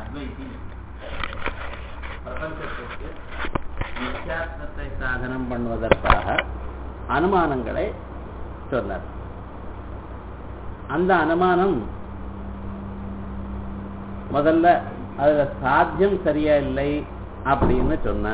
அத்வைதி பிரபஞ்சத்திற்கு நித்தியாத்மத்தை சாதனம் பண்ணுவதற்காக அனுமானங்களை சொன்னார் அந்த அனுமானம் முதல்ல அதுல சாத்தியம் சரியா இல்லை அப்படின்னு சொன்ன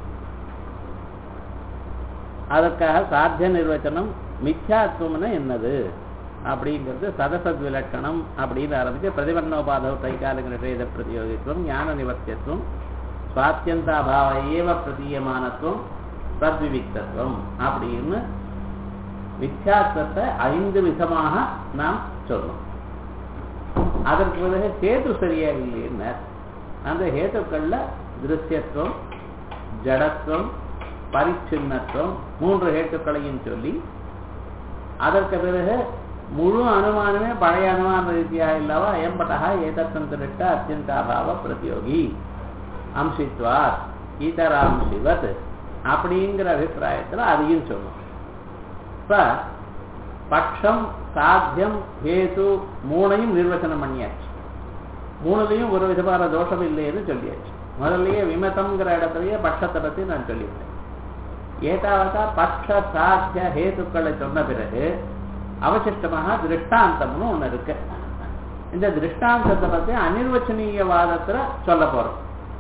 அதற்காக சாத்திய நிர்வச்சனம் மித்யாத்வம்னு என்னது அப்படிங்கிறது சதசத் விலட்சணம் அப்படின்னு ஆரம்பிச்சு பிரதிபன்னோபாதவ தைகாலிக நிஷேத பிரதியோகித்துவம் ஞான நிவர்த்தியத்துவம் சுவாத்தியந்தாபாவ ஏவ பிரதீயமானத்துவம் தத்விவிக்தத்துவம் அப்படின்னு மித்யாத்வத்தை ஐந்து விதமாக நாம் சொல்லணும் அதற்கு பிறகு ஹேத்து சரியா இல்லைன்னு அந்த ஹேத்துக்கள்ல திருஷ்யத்துவம் ஜடத்துவம் பரிச்சின்னத்துவம் மூன்று ஹேத்துக்களையும் சொல்லி அதற்கு பிறகு முழு அனுமானமே பழைய அனுமான ரீதியா இல்லவா அயம்பட்டா ஏதத்தந்திரிட்ட அத்தியந்தாபாவ பிரதியோகி அம்சித்வாத் ஈதராம்சிவத் அப்படிங்கிற அபிப்பிராயத்தில் அதையும் சொல்லும் இப்ப பட்சம் சாத்தியம் ஹேது மூணையும் நிர்வச்சனம் பண்ணியாச்சு மூணுலையும் ஒரு விதமான தோஷம் இல்லைன்னு சொல்லியாச்சு முதல்லயே விமதம்ங்கிற இடத்துலயே பட்சத்தை பத்தி நான் சொல்லியிருக்கேன் ஏதாவதா பட்ச சாத்திய ஹேதுக்களை சொன்ன பிறகு அவசிஷ்டமாக திருஷ்டாந்தம்னு ஒண்ணு இருக்கு இந்த திருஷ்டாந்தத்தை பத்தி அனிர்வச்சனீயவாதத்துல சொல்ல போறோம்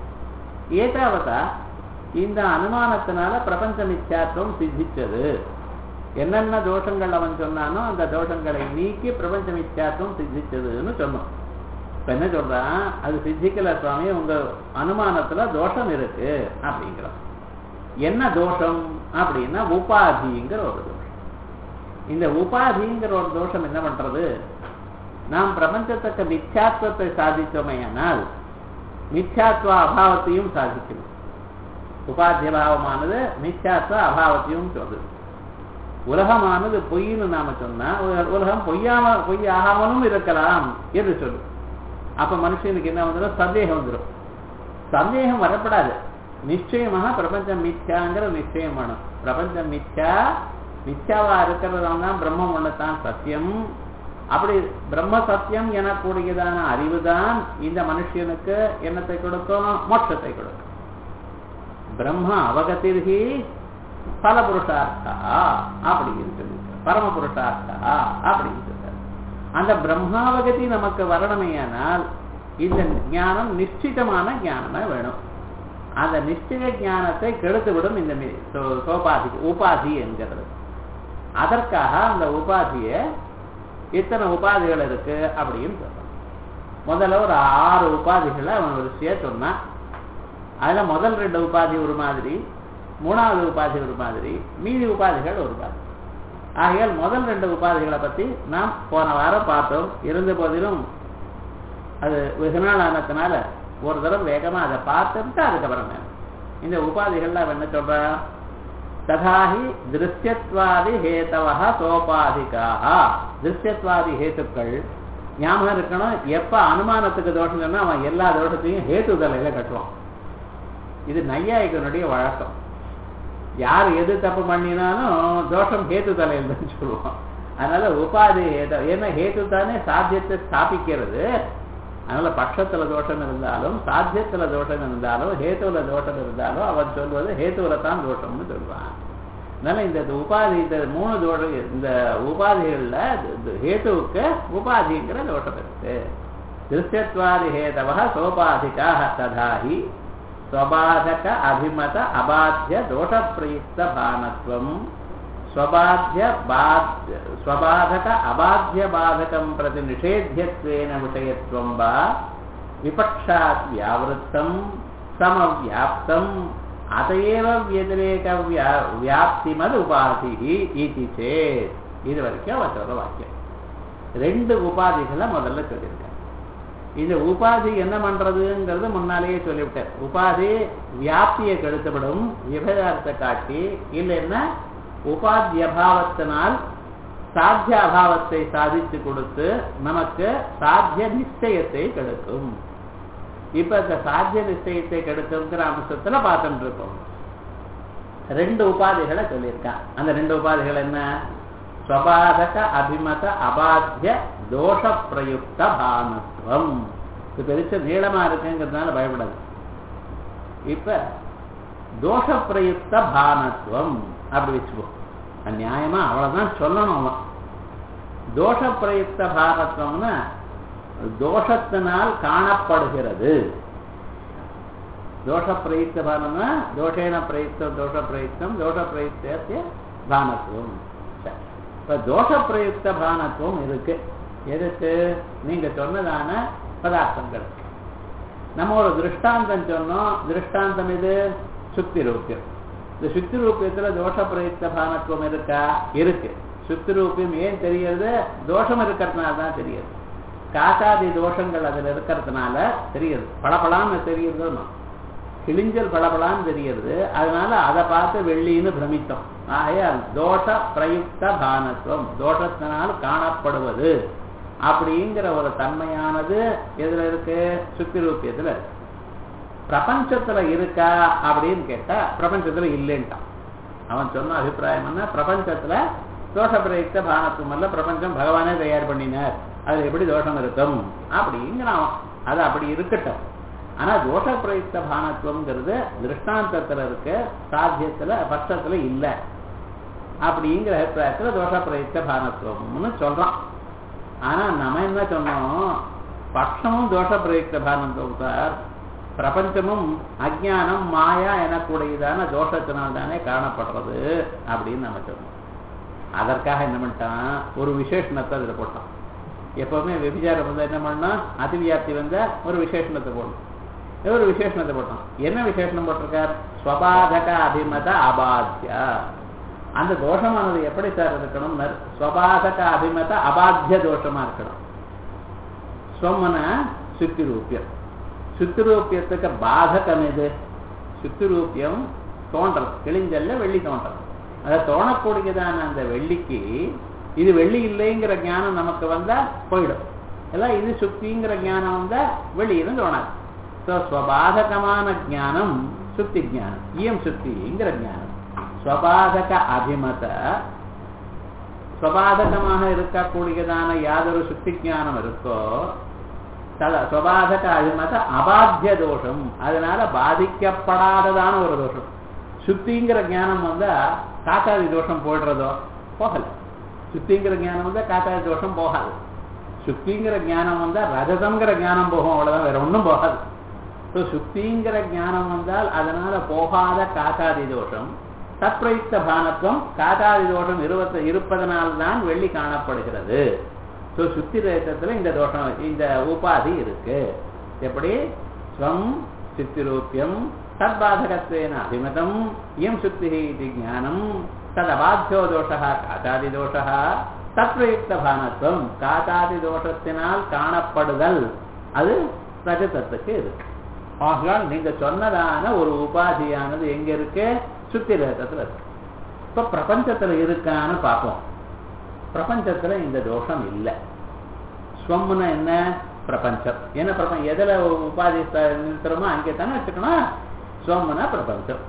ஏதாவதா இந்த அனுமானத்தினால பிரபஞ்ச மித்யாத்துவம் சித்திச்சது என்னென்ன தோஷங்கள் அவன் சொன்னானோ அந்த தோஷங்களை நீக்கி பிரபஞ்ச மித்யாத்துவம் சித்திச்சதுன்னு சொன்னோம் இப்ப என்ன சொல்றான் அது சித்திக்கல சுவாமி உங்க அனுமானத்துல தோஷம் இருக்கு அப்படிங்கிறான் என்ன தோஷம் அப்படின்னா உபாதிங்கிற ஒரு தோஷம் இந்த உபாதிங்கிற ஒரு தோஷம் என்ன பண்றது நாம் பிரபஞ்சத்துக்கு மித்யாத்வத்தை சாதித்தோமையானால் மித்யாத்வ அபாவத்தையும் சாதிக்கணும் உபாத்திய பாவமானது மித்யாத்வ அபாவத்தையும் சொல்லுது உலகமானது பொய்ன்னு நாம சொன்னா உலகம் பொய்யாம பொய் ஆகாமலும் இருக்கலாம் என்று சொல்லு அப்ப மனுஷனுக்கு என்ன வந்துடும் சந்தேகம் வந்துடும் சந்தேகம் வரப்படாது நிச்சயமாக பிரபஞ்சம் மித்யாங்கிற நிச்சயம் வேணும் பிரபஞ்சம் மித்யா மித்யாவா இருக்கிறதாம் தான் பிரம்மம் ஒண்ணுதான் சத்தியம் அப்படி பிரம்ம சத்தியம் எனக்கூடியதான அறிவுதான் இந்த மனுஷனுக்கு என்னத்தை கொடுக்கும் மோட்சத்தை கொடுக்கும் பிரம்ம அவகத்திற்கு பல புருஷார்த்தா அப்படின்னு சொல்லியிருக்க பரம புருஷார்த்தா அப்படின்னு சொல்றாரு அந்த பிரம்மாவகதி நமக்கு வரணுமேயானால் இந்த ஞானம் நிச்சிதமான ஞானமா வேணும் அந்த நிச்சய ஞானத்தை கெடுத்துவிடும் இந்த சோபாதி உபாதி என்கிறது அதற்காக அந்த உபாதிய இத்தனை உபாதிகள் இருக்கு அப்படின்னு சொல்றான் முதல்ல ஒரு ஆறு உபாதிகளை அவன் வரிசையா சொன்னான் அதுல முதல் ரெண்டு உபாதி ஒரு மாதிரி மூணாவது உபாதி ஒரு மாதிரி மீதி உபாதிகள் ஒரு மாதிரி ஆகையால் முதல் ரெண்டு உபாதிகளை பத்தி நாம் போன வாரம் பார்த்தோம் இருந்த போதிலும் அது வெகு நாள் ஆனதுனால ஒரு தடவை வேகமா அதை பார்த்துட்டு அதுக்கப்புறம் இந்த உபாதிகள்ல அவன் என்ன சொல்ற ததாஹி திருஷ்யத்வாதி ஹேத்தவா சோபாதிக்காக திருஷ்யத்வாதி ஹேத்துக்கள் ஞாபகம் இருக்கணும் எப்ப அனுமானத்துக்கு தோஷம் சொன்னா அவன் எல்லா தோஷத்தையும் ஹேத்து தலையில கட்டுவான் இது நையாயிகனுடைய வழக்கம் யார் எது தப்பு பண்ணினாலும் தோஷம் ஹேத்து தலையில் தான் சொல்லுவான் அதனால உபாதி ஏன்னா ஹேத்து தானே சாத்தியத்தை ஸ்தாபிக்கிறது அதனால பட்சத்துல தோஷம் இருந்தாலும் சாத்தியத்துல தோஷம் இருந்தாலும் ஹேத்துவல தோஷம் இருந்தாலும் அவன் சொல்வது ஹேத்துவல தான் தோஷம்னு சொல்லுவான் அதனால இந்த உபாதி இந்த மூணு தோஷ இந்த உபாதிகள்ல ஹேத்துவுக்கு உபாதிங்கிற தோஷம் இருக்கு திருஷ்யத்வாதி ஹேதவ சோபாதிக்காக ததாஹி ஸ்வபாதக அபிமத அபாத்திய தோஷ பிரயுக்த பானத்வம் ஸ்வபாத்திய ஸ்வபாதக அபாத்திய பாதகம் பிரதி நிஷேத்தியத்வேன விஷயத்வம் வா விபக்ஷாத் வியாவிருத்தம் சமவியாப்தம் அதையேவ வியதிரேக வியாப்திமது உபாதி இது சேத் இது வரைக்கும் அவர் சொல்ற வாக்கியம் ரெண்டு உபாதிகளை முதல்ல சொல்லியிருக்காங்க இந்த உபாதி என்ன பண்றதுங்கிறது முன்னாலேயே சொல்லிவிட்டேன் உபாதி வியாப்தியை கெடுத்துவிடும் விபகாரத்தை காட்டி இல்லைன்னா உபாதி அபாவத்தினால் சாத்திய அபாவத்தை சாதித்து கொடுத்து நமக்கு சாத்திய நிச்சயத்தை கெடுக்கும் இப்ப இந்த சாத்திய நிச்சயத்தை கெடுக்குங்கிற அம்சத்துல பார்த்துட்டு இருக்கோம் ரெண்டு உபாதிகளை சொல்லியிருக்கான் அந்த ரெண்டு உபாதிகள் என்ன ஸ்வபாதக அபிமத அபாத்திய தோஷ பிரயுக்த பானத்துவம் இது பெருச நீளமா இருக்குங்கிறதுனால பயப்படாது இப்ப தோஷ பிரயுக்த பானத்துவம் அப்படி வச்சுக்கோ அது நியாயமா அவ்வளவுதான் சொல்லணும் அவன் தோஷ பிரயுக்த பானத்துவம்னா தோஷத்தினால் காணப்படுகிறது தோஷ பிரயுக்த பானம்னா தோஷேன பிரயுக்தம் தோஷ பிரயுக்தம் தோஷ பிரயுக்தத்திய பானத்துவம் சரி. இப்ப தோஷ பிரயுக்த பானத்துவம் இருக்கு எதுக்கு நீங்க சொன்னதான பதார்த்தங்கள் நம்ம ஒரு திருஷ்டாந்தம் சொன்னோம் திருஷ்டாந்தம் இது சுத்தி ரூபியம் இந்த சுத்தி ரூபியத்துல தோஷ பிரயுக்த பானத்துவம் இருக்கா இருக்கு சுத்தி ரூபியம் ஏன் தெரியுது தோஷம் இருக்கிறதுனால தான் தெரியுது காக்காதி தோஷங்கள் அதுல இருக்கிறதுனால தெரியுது பளபளான்னு தெரியுது கிழிஞ்சல் பளபளான்னு தெரியுது அதனால அதை பார்த்து வெள்ளின்னு பிரமித்தோம் ஆகையால் தோஷ பிரயுக்த பானத்துவம் தோஷத்தினால் காணப்படுவது அப்படிங்கிற ஒரு தன்மையானது எதுல இருக்கு சுத்தி ரூபியத்துல இருக்கு பிரபஞ்சத்துல இருக்கா அப்படின்னு கேட்டா பிரபஞ்சத்துல இல்லைன்ட்டான் அவன் சொன்ன அபிப்பிராயம் என்ன பிரபஞ்சத்துல தோஷ பிரயுக்த பானத்துவம் அல்ல பிரபஞ்சம் பகவானே தயார் பண்ணினார் அதுல எப்படி தோஷம் இருக்கும் அப்படிங்கிறான் அவன். அது அப்படி இருக்கட்டும் ஆனா தோஷ பிரயுக்த பானத்துவம்ங்கிறது திருஷ்டாந்தத்துல இருக்கு சாத்தியத்துல பட்சத்துல இல்ல அப்படிங்கிற அபிப்பிராயத்துல தோஷ பிரயுக்த பானத்துவம்னு சொல்றான் ஆனா நம்ம என்ன சொன்னோம் பட்சமும் தோஷ பிரயுக்த பானத்துவம் சார் பிரபஞ்சமும் அஜ்ஞானம் மாயா எனக்கூடியதான தோஷத்தினால் தானே காணப்படுறது அப்படின்னு நம்ம சொன்னோம் அதற்காக என்ன பண்ணிட்டான் ஒரு விசேஷணத்தை அதுல போட்டான் எப்பவுமே விபிச்சாரம் வந்தா என்ன பண்ணா அதிவியாப்தி வந்தா ஒரு விசேஷணத்தை போடணும் ஒரு விசேஷணத்தை போட்டான் என்ன விசேஷணம் போட்டிருக்கார் ஸ்வபாதக அபிமத அபாத்தியா அந்த தோஷமானது எப்படி சார் இருக்கணும் ஸ்வபாதக அபிமத அபாத்திய தோஷமா இருக்கணும் ஸ்வமன சுத்திரூபியம் சுத்திரூபியத்துக்கு பாதகம் எது சுத்திரூபியம் தோன்றது கிழிஞ்சல்ல வெள்ளி தோன்றது அதை தோணக்கூடியதான அந்த வெள்ளிக்கு இது வெள்ளி இல்லைங்கிற ஞானம் நமக்கு வந்தா போயிடும் எல்லாம் இது சுத்திங்கிற ஞானம் வந்தா வெளியிலும் தோணாது ஸோ ஸ்வபாதகமான ஞானம் சுத்தி ஞானம் இயம் சுத்திங்கிற ஞானம் ஸ்வபாதக அபிமத ஸ்வபாதகமாக இருக்கக்கூடியதான யாதொரு சுத்தி ஞானம் இருக்கோ தத ஸ்வபாதக அபிமத அபாத்திய தோஷம் அதனால பாதிக்கப்படாததான ஒரு தோஷம் சுத்திங்கிற ஞானம் வந்தா காக்காதி தோஷம் போடுறதோ போகல சுத்திங்கிற ஞானம் வந்தா காக்காதி தோஷம் போகாது சுத்திங்கிற ஞானம் வந்தா ரஜதங்கிற ஞானம் போகும் அவ்வளவுதான் வேற ஒண்ணும் போகாது ஸோ சுத்திங்கிற ஞானம் வந்தால் அதனால போகாத காக்காதி தோஷம் தற்பிரயுக்த பானத்துவம் காக்காதி தோஷம் இருபத்த இருப்பதனால்தான் வெள்ளி காணப்படுகிறது ஸோ சுத்தி ரேசத்துல இந்த தோஷம் இந்த உபாதி இருக்கு எப்படி ஸ்வம் சித்திரூபியம் தத்பாதகத்வேன அபிமதம் இயம் சுத்தி இது ஞானம் ததபாத்தியோ தோஷா காட்டாதி தோஷா தத்ரயுக்த பானத்துவம் காட்டாதி தோஷத்தினால் காணப்படுதல் அது ரஜதத்துக்கு இருக்கு ஆகையால் நீங்க சொன்னதான ஒரு உபாதியானது எங்க இருக்கு சுத்தி ரேகத்துல இருக்கு இப்ப பிரபஞ்சத்துல இருக்கான்னு பார்ப்போம் பிரபஞ்சத்துல இந்த தோஷம் இல்லை ஸ்வம்னா என்ன பிரபஞ்சம் என்ன பிரபஞ்சம் எதுல உபாதி நிறுத்துறோமோ அங்கே தானே வச்சுக்கணும் ஸ்வம்னா பிரபஞ்சம்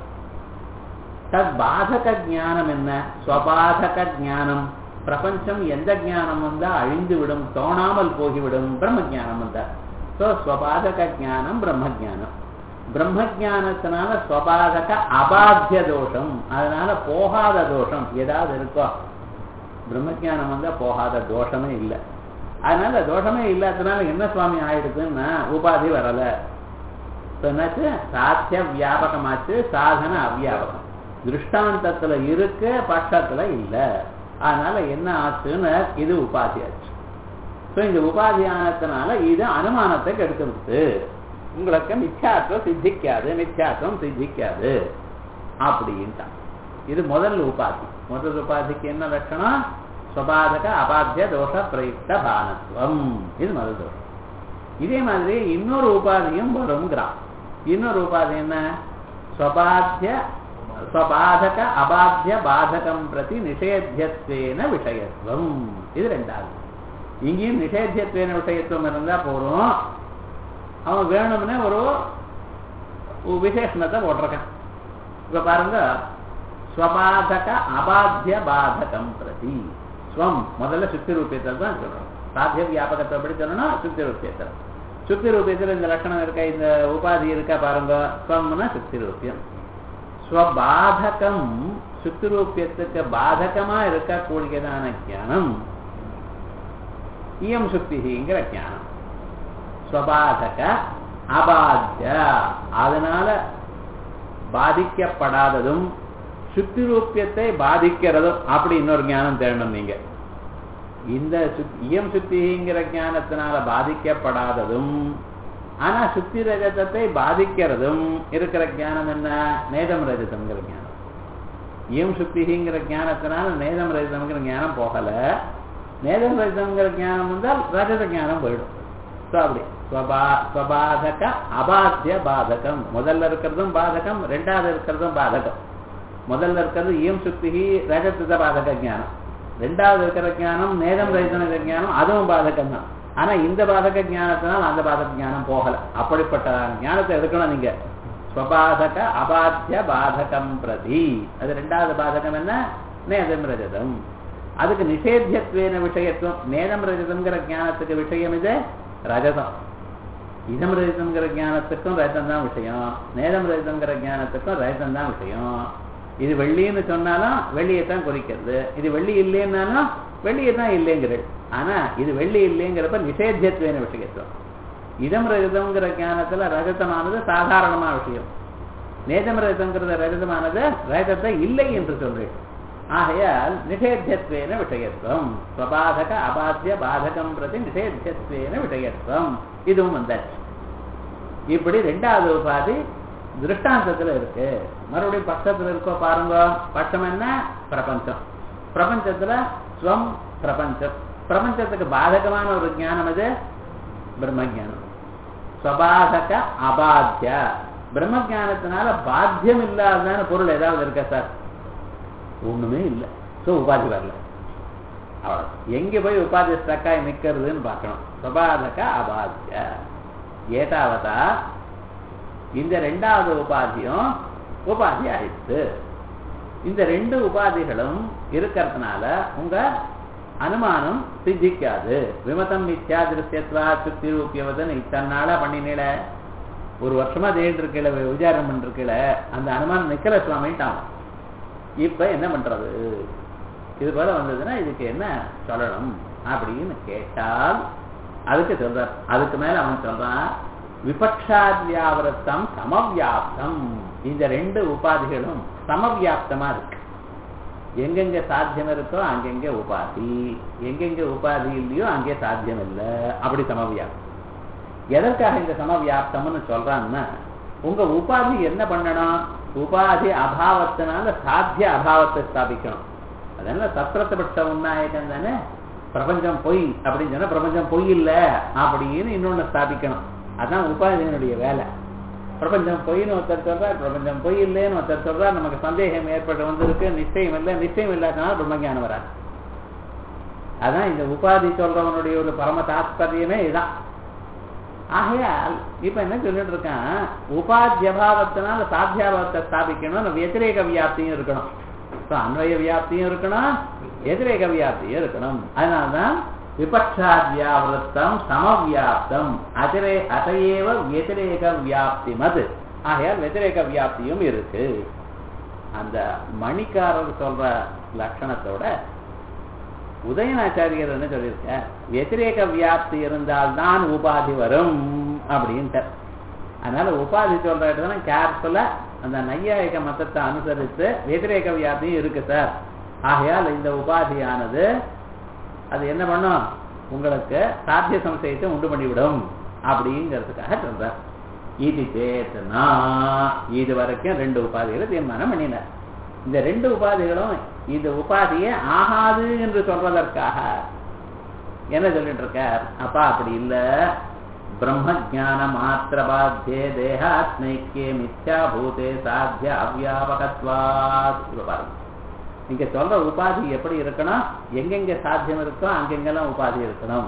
தத் பாதக ஜானம் என்ன ஸ்வபாதக ஜானம் பிரபஞ்சம் எந்த ஞானம் வந்தா அழிந்து விடும் தோணாமல் போகிவிடும் பிரம்ம ஜானம் வந்தா ஸோ ஸ்வபாதக ஜானம் பிரம்ம ஜானம் பிரம்ம ஜானத்தினால ஸ்வபாதக அபாத்திய தோஷம் அதனால போகாத தோஷம் ஏதாவது இருக்கோ பிரம்ம ஜானம் வந்தா போகாத தோஷமே இல்லை அதனால தோஷமே இல்லாததுனால என்ன சுவாமி ஆயிடுதுன்னா உபாதி வரல என்னாச்சு சாத்திய வியாபகமாச்சு சாதன அவ்வியாபகம் திருஷ்டாந்தத்துல இருக்கு பட்சத்துல இல்ல அதனால என்ன ஆச்சுன்னு இது உபாதி ஆச்சு ஸோ இந்த உபாதி ஆனதுனால இது அனுமானத்தை கெடுக்கிறது உங்களுக்கு மித்யாத்துவம் சித்திக்காது மித்யாத்துவம் சித்திக்காது அப்படின்ட்டான் இது முதல் உபாதி முதல் உபாதிக்கு என்ன லட்சணம் ஸ்வபாதக அபாத்திய தோஷ பிரயுக்த பானத்துவம் இது முதல் தோஷம் இதே மாதிரி இன்னொரு உபாதியும் வருங்கிறான் இன்னொரு உபாதி என்ன ஸ்வபாத்திய ஸ்வபாதக அபாத்திய பாதகம் பிரதி நிஷேத்தியத்வேன விஷயத்துவம் இது ரெண்டாவது இங்கேயும் நிஷேத்தியத்வேன விஷயத்துவம் இருந்தா போறோம் அவன் வேணும்னே ஒரு விசேஷணத்தை போட்டிருக்கான் இப்ப பாருங்க ஸ்வபாதக அபாத்திய பாதகம் பிரதி ஸ்வம் முதல்ல சுத்தி ரூபியத்தில் தான் சொல்லணும் சாத்திய வியாபகத்தை எப்படி சொல்லணும் சுத்தி ரூபியத்தில் சுத்தி ரூபியத்தில் இந்த லட்சணம் இருக்கா இந்த உபாதி இருக்கா பாருங்க ஸ்வம்னா சுத்தி ரூபியம் ஸ்வபாதகம் சுத்தி ரூபியத்துக்கு பாதகமா இருக்கக்கூடியதான ஞானம் இயம் சுத்திங்கிற ஞானம் ஸ்வபாதக அபாத்திய அதனால பாதிக்கப்படாததும் சுத்தி ரூபியத்தை பாதிக்கிறதும் அப்படி இன்னொரு ஞானம் தேடணும் நீங்க இந்த இயம் சுத்திங்கிற ஞானத்தினால பாதிக்கப்படாததும் ஆனா சுத்தி ரஜதத்தை பாதிக்கிறதும் இருக்கிற ஞானம் என்ன நேதம் ரஜதம்ங்கிற ஞானம் இயம் சுத்திங்கிற ஞானத்தினால நேதம் ரஜதம்ங்கிற ஞானம் போகல நேதம் ரஜதம்ங்கிற ஞானம் வந்தால் ரஜத ஞானம் போயிடும் ஸோ அப்படி ஸ்வபாதக அபாத்திய பாதகம் முதல்ல இருக்கிறதும் பாதகம் ரெண்டாவது இருக்கிறதும் பாதகம் முதல்ல இருக்கிறது இயம் சுத்தி ரஜத பாதக ஞானம் ரெண்டாவது இருக்கிற ஞானம் நேதம் ரஜிதன ஞானம் அதுவும் பாதகம் தான் ஆனா இந்த பாதக ஞானத்தினால் அந்த பாதக ஞானம் போகல அப்படிப்பட்ட ஞானத்தை எடுக்கணும் நீங்க ஸ்வபாதக அபாத்திய பாதகம் பிரதி அது ரெண்டாவது பாதகம் என்ன நேதம் ரஜதம் அதுக்கு நிஷேத்தியத்வேன விஷயத்துவம் நேதம் ரஜதம்ங்கிற ஞானத்துக்கு விஷயம் இது ரஜதம் இதம் ரஜிதம்ங்கிற ஞானத்துக்கும் ரஜதம் தான் விஷயம் நேதம் ரஜிதம்ங்கிற ஞானத்துக்கும் ரஜதம் தான் விஷயம் இது வெள்ளின்னு சொன்னாலும் வெள்ளியை தான் குறிக்கிறது இது வெள்ளி இல்லைன்னாலும் வெள்ளியை தான் இல்லைங்கிறது ஆனா இது வெள்ளி இல்லைங்கிறப்ப நிஷேத்தியத்துவேன விஷயத்துவம் இதம் ரஜதம்ங்கிற ஞானத்துல ரஜதமானது சாதாரணமான விஷயம் நேதம் ரஜதம்ங்கிறது ரஜதமானது ரஜதத்தை இல்லை என்று சொல்றேன் ஆகையால் நிஷேத்தியத்வேன விஷயத்துவம் ஸ்வபாதக அபாத்திய பாதகம் பிரதி நிஷேத்தியத்வேன விஷயத்துவம் இதுவும் வந்தாச்சு இப்படி ரெண்டாவது உபாதி திருஷ்டாந்தத்துல இருக்கு மறுபடியும் பட்சத்துல இருக்கோ பாருங்க பட்சம் என்ன பிரபஞ்சம் பிரபஞ்சத்துல ஸ்வம் பிரபஞ்சம் பிரபஞ்சத்துக்கு பாதகமான ஒரு ஞானம் அது பிரம்ம ஜானம் ஸ்வபாதக அபாத்திய பிரம்ம ஜானத்தினால பாத்தியம் இல்லாததான பொருள் ஏதாவது இருக்கா சார் ஒண்ணுமே இல்லை ஸோ உபாதி வரல அவ்வளோ எங்க போய் உபாதி ஸ்டக்காய் நிக்கிறதுன்னு பார்க்கணும் ஸ்வபாதக அபாத்திய ஏதாவதா இந்த ரெண்டாவது உபாதியும் உபாதி ஆயிடுச்சு இந்த ரெண்டு உபாதிகளும் இருக்கிறதுனால உங்க அனுமானம் சித்திக்காது விமதம் மித்யா திருஷ்யத்வா சுத்தி ரூபியவதன் இத்தனை நாளா பண்ணினீல ஒரு வருஷமா தேடிட்டு இருக்கல விசாரம் பண்ணிருக்கல அந்த அனுமானம் நிக்கல சுவாமிட்டான் இப்ப என்ன பண்றது இது போல வந்ததுன்னா இதுக்கு என்ன சொல்லணும் அப்படின்னு கேட்டால் அதுக்கு சொல்றார் அதுக்கு மேல அவன் சொல்றான் விபக்ஷாத்யாவரத்தம் சமவியாப்தம் இந்த ரெண்டு உபாதிகளும் சமவியாப்தமா இருக்கு எங்கெங்க சாத்தியம் இருக்கோ அங்கெங்க உபாதி எங்கெங்க உபாதி இல்லையோ அங்கே சாத்தியம் இல்லை அப்படி சமவியாப்தம் எதற்காக இந்த சமவியாப்தம்னு சொல்றான்னா உங்க உபாதி என்ன பண்ணணும் உபாதி அபாவத்தினால சாத்திய அபாவத்தை ஸ்தாபிக்கணும் அதனால சத்திரத்தைப்பட்ட உன்னாயகம் தானே பிரபஞ்சம் பொய் அப்படின்னு சொன்னா பிரபஞ்சம் பொய் இல்லை அப்படின்னு இன்னொன்னு ஸ்தாபிக்கணும் அதான் உபாதியினுடைய வேலை பிரபஞ்சம் பொய்னு ஒருத்தர் சொல்றார் பிரபஞ்சம் பொய் இல்லைன்னு ஒருத்தர் சொல்றார் நமக்கு சந்தேகம் ஏற்பட்டு வந்திருக்கு நிச்சயம் இல்லை நிச்சயம் இல்லாதனால பிரம்மஞானம் வராது அதான் இந்த உபாதி சொல்றவனுடைய ஒரு பரம தாத்பரியமே இதுதான் ஆகையால் இப்ப என்ன சொல்லிட்டு இருக்கான் உபாத்தியபாவத்தினால சாத்தியாபாவத்தை ஸ்தாபிக்கணும் வத்திரேக வியாப்தியும் இருக்கணும் அன்வய வியாப்தியும் இருக்கணும் எதிரேக வியாப்தியும் இருக்கணும் அதனால்தான் விபக்ஷாத்யாவிரத்தம் சமவியாப்தம் அதிரே அதையேவ வத்திரேக வியாப்தி மது ஆகையால் வத்திரேக வியாப்தியும் இருக்கு அந்த மணிக்காரர் சொல்ற லட்சணத்தோட உதயநாச்சாரியர் என்ன சொல்லியிருக்க வத்திரேக வியாப்தி இருந்தால்தான் உபாதி வரும் அப்படின்ட்டு அதனால உபாதி சொல்ற இடத்துல கேர்ஃபுல்லா அந்த நையாயிக மதத்தை அனுசரித்து வத்திரேக வியாப்தியும் இருக்கு சார் ஆகையால் இந்த உபாதியானது அது என்ன பண்ணும் உங்களுக்கு சாத்திய சம்சயத்தை உண்டு பண்ணிவிடும் அப்படிங்கிறதுக்காக சொல்றார் இது சேத்தனா இது வரைக்கும் ரெண்டு உபாதிகளை தீர்மானம் பண்ணினார் இந்த ரெண்டு உபாதிகளும் இந்த உபாதியை ஆகாது என்று சொல்வதற்காக என்ன சொல்லிட்டு இருக்கார் அப்பா அப்படி இல்ல பிரம்ம ஜான மாத்திர பாத்தியே தேகாத்மைக்கே மித்யா பூதே சாத்திய அவ்யாபகத்வாத் பாருங்க நீங்க சொல்ற உபாதி எப்படி இருக்கணும் எங்கெங்க சாத்தியம் இருக்கோ அங்கெங்கெல்லாம் உபாதி இருக்கணும்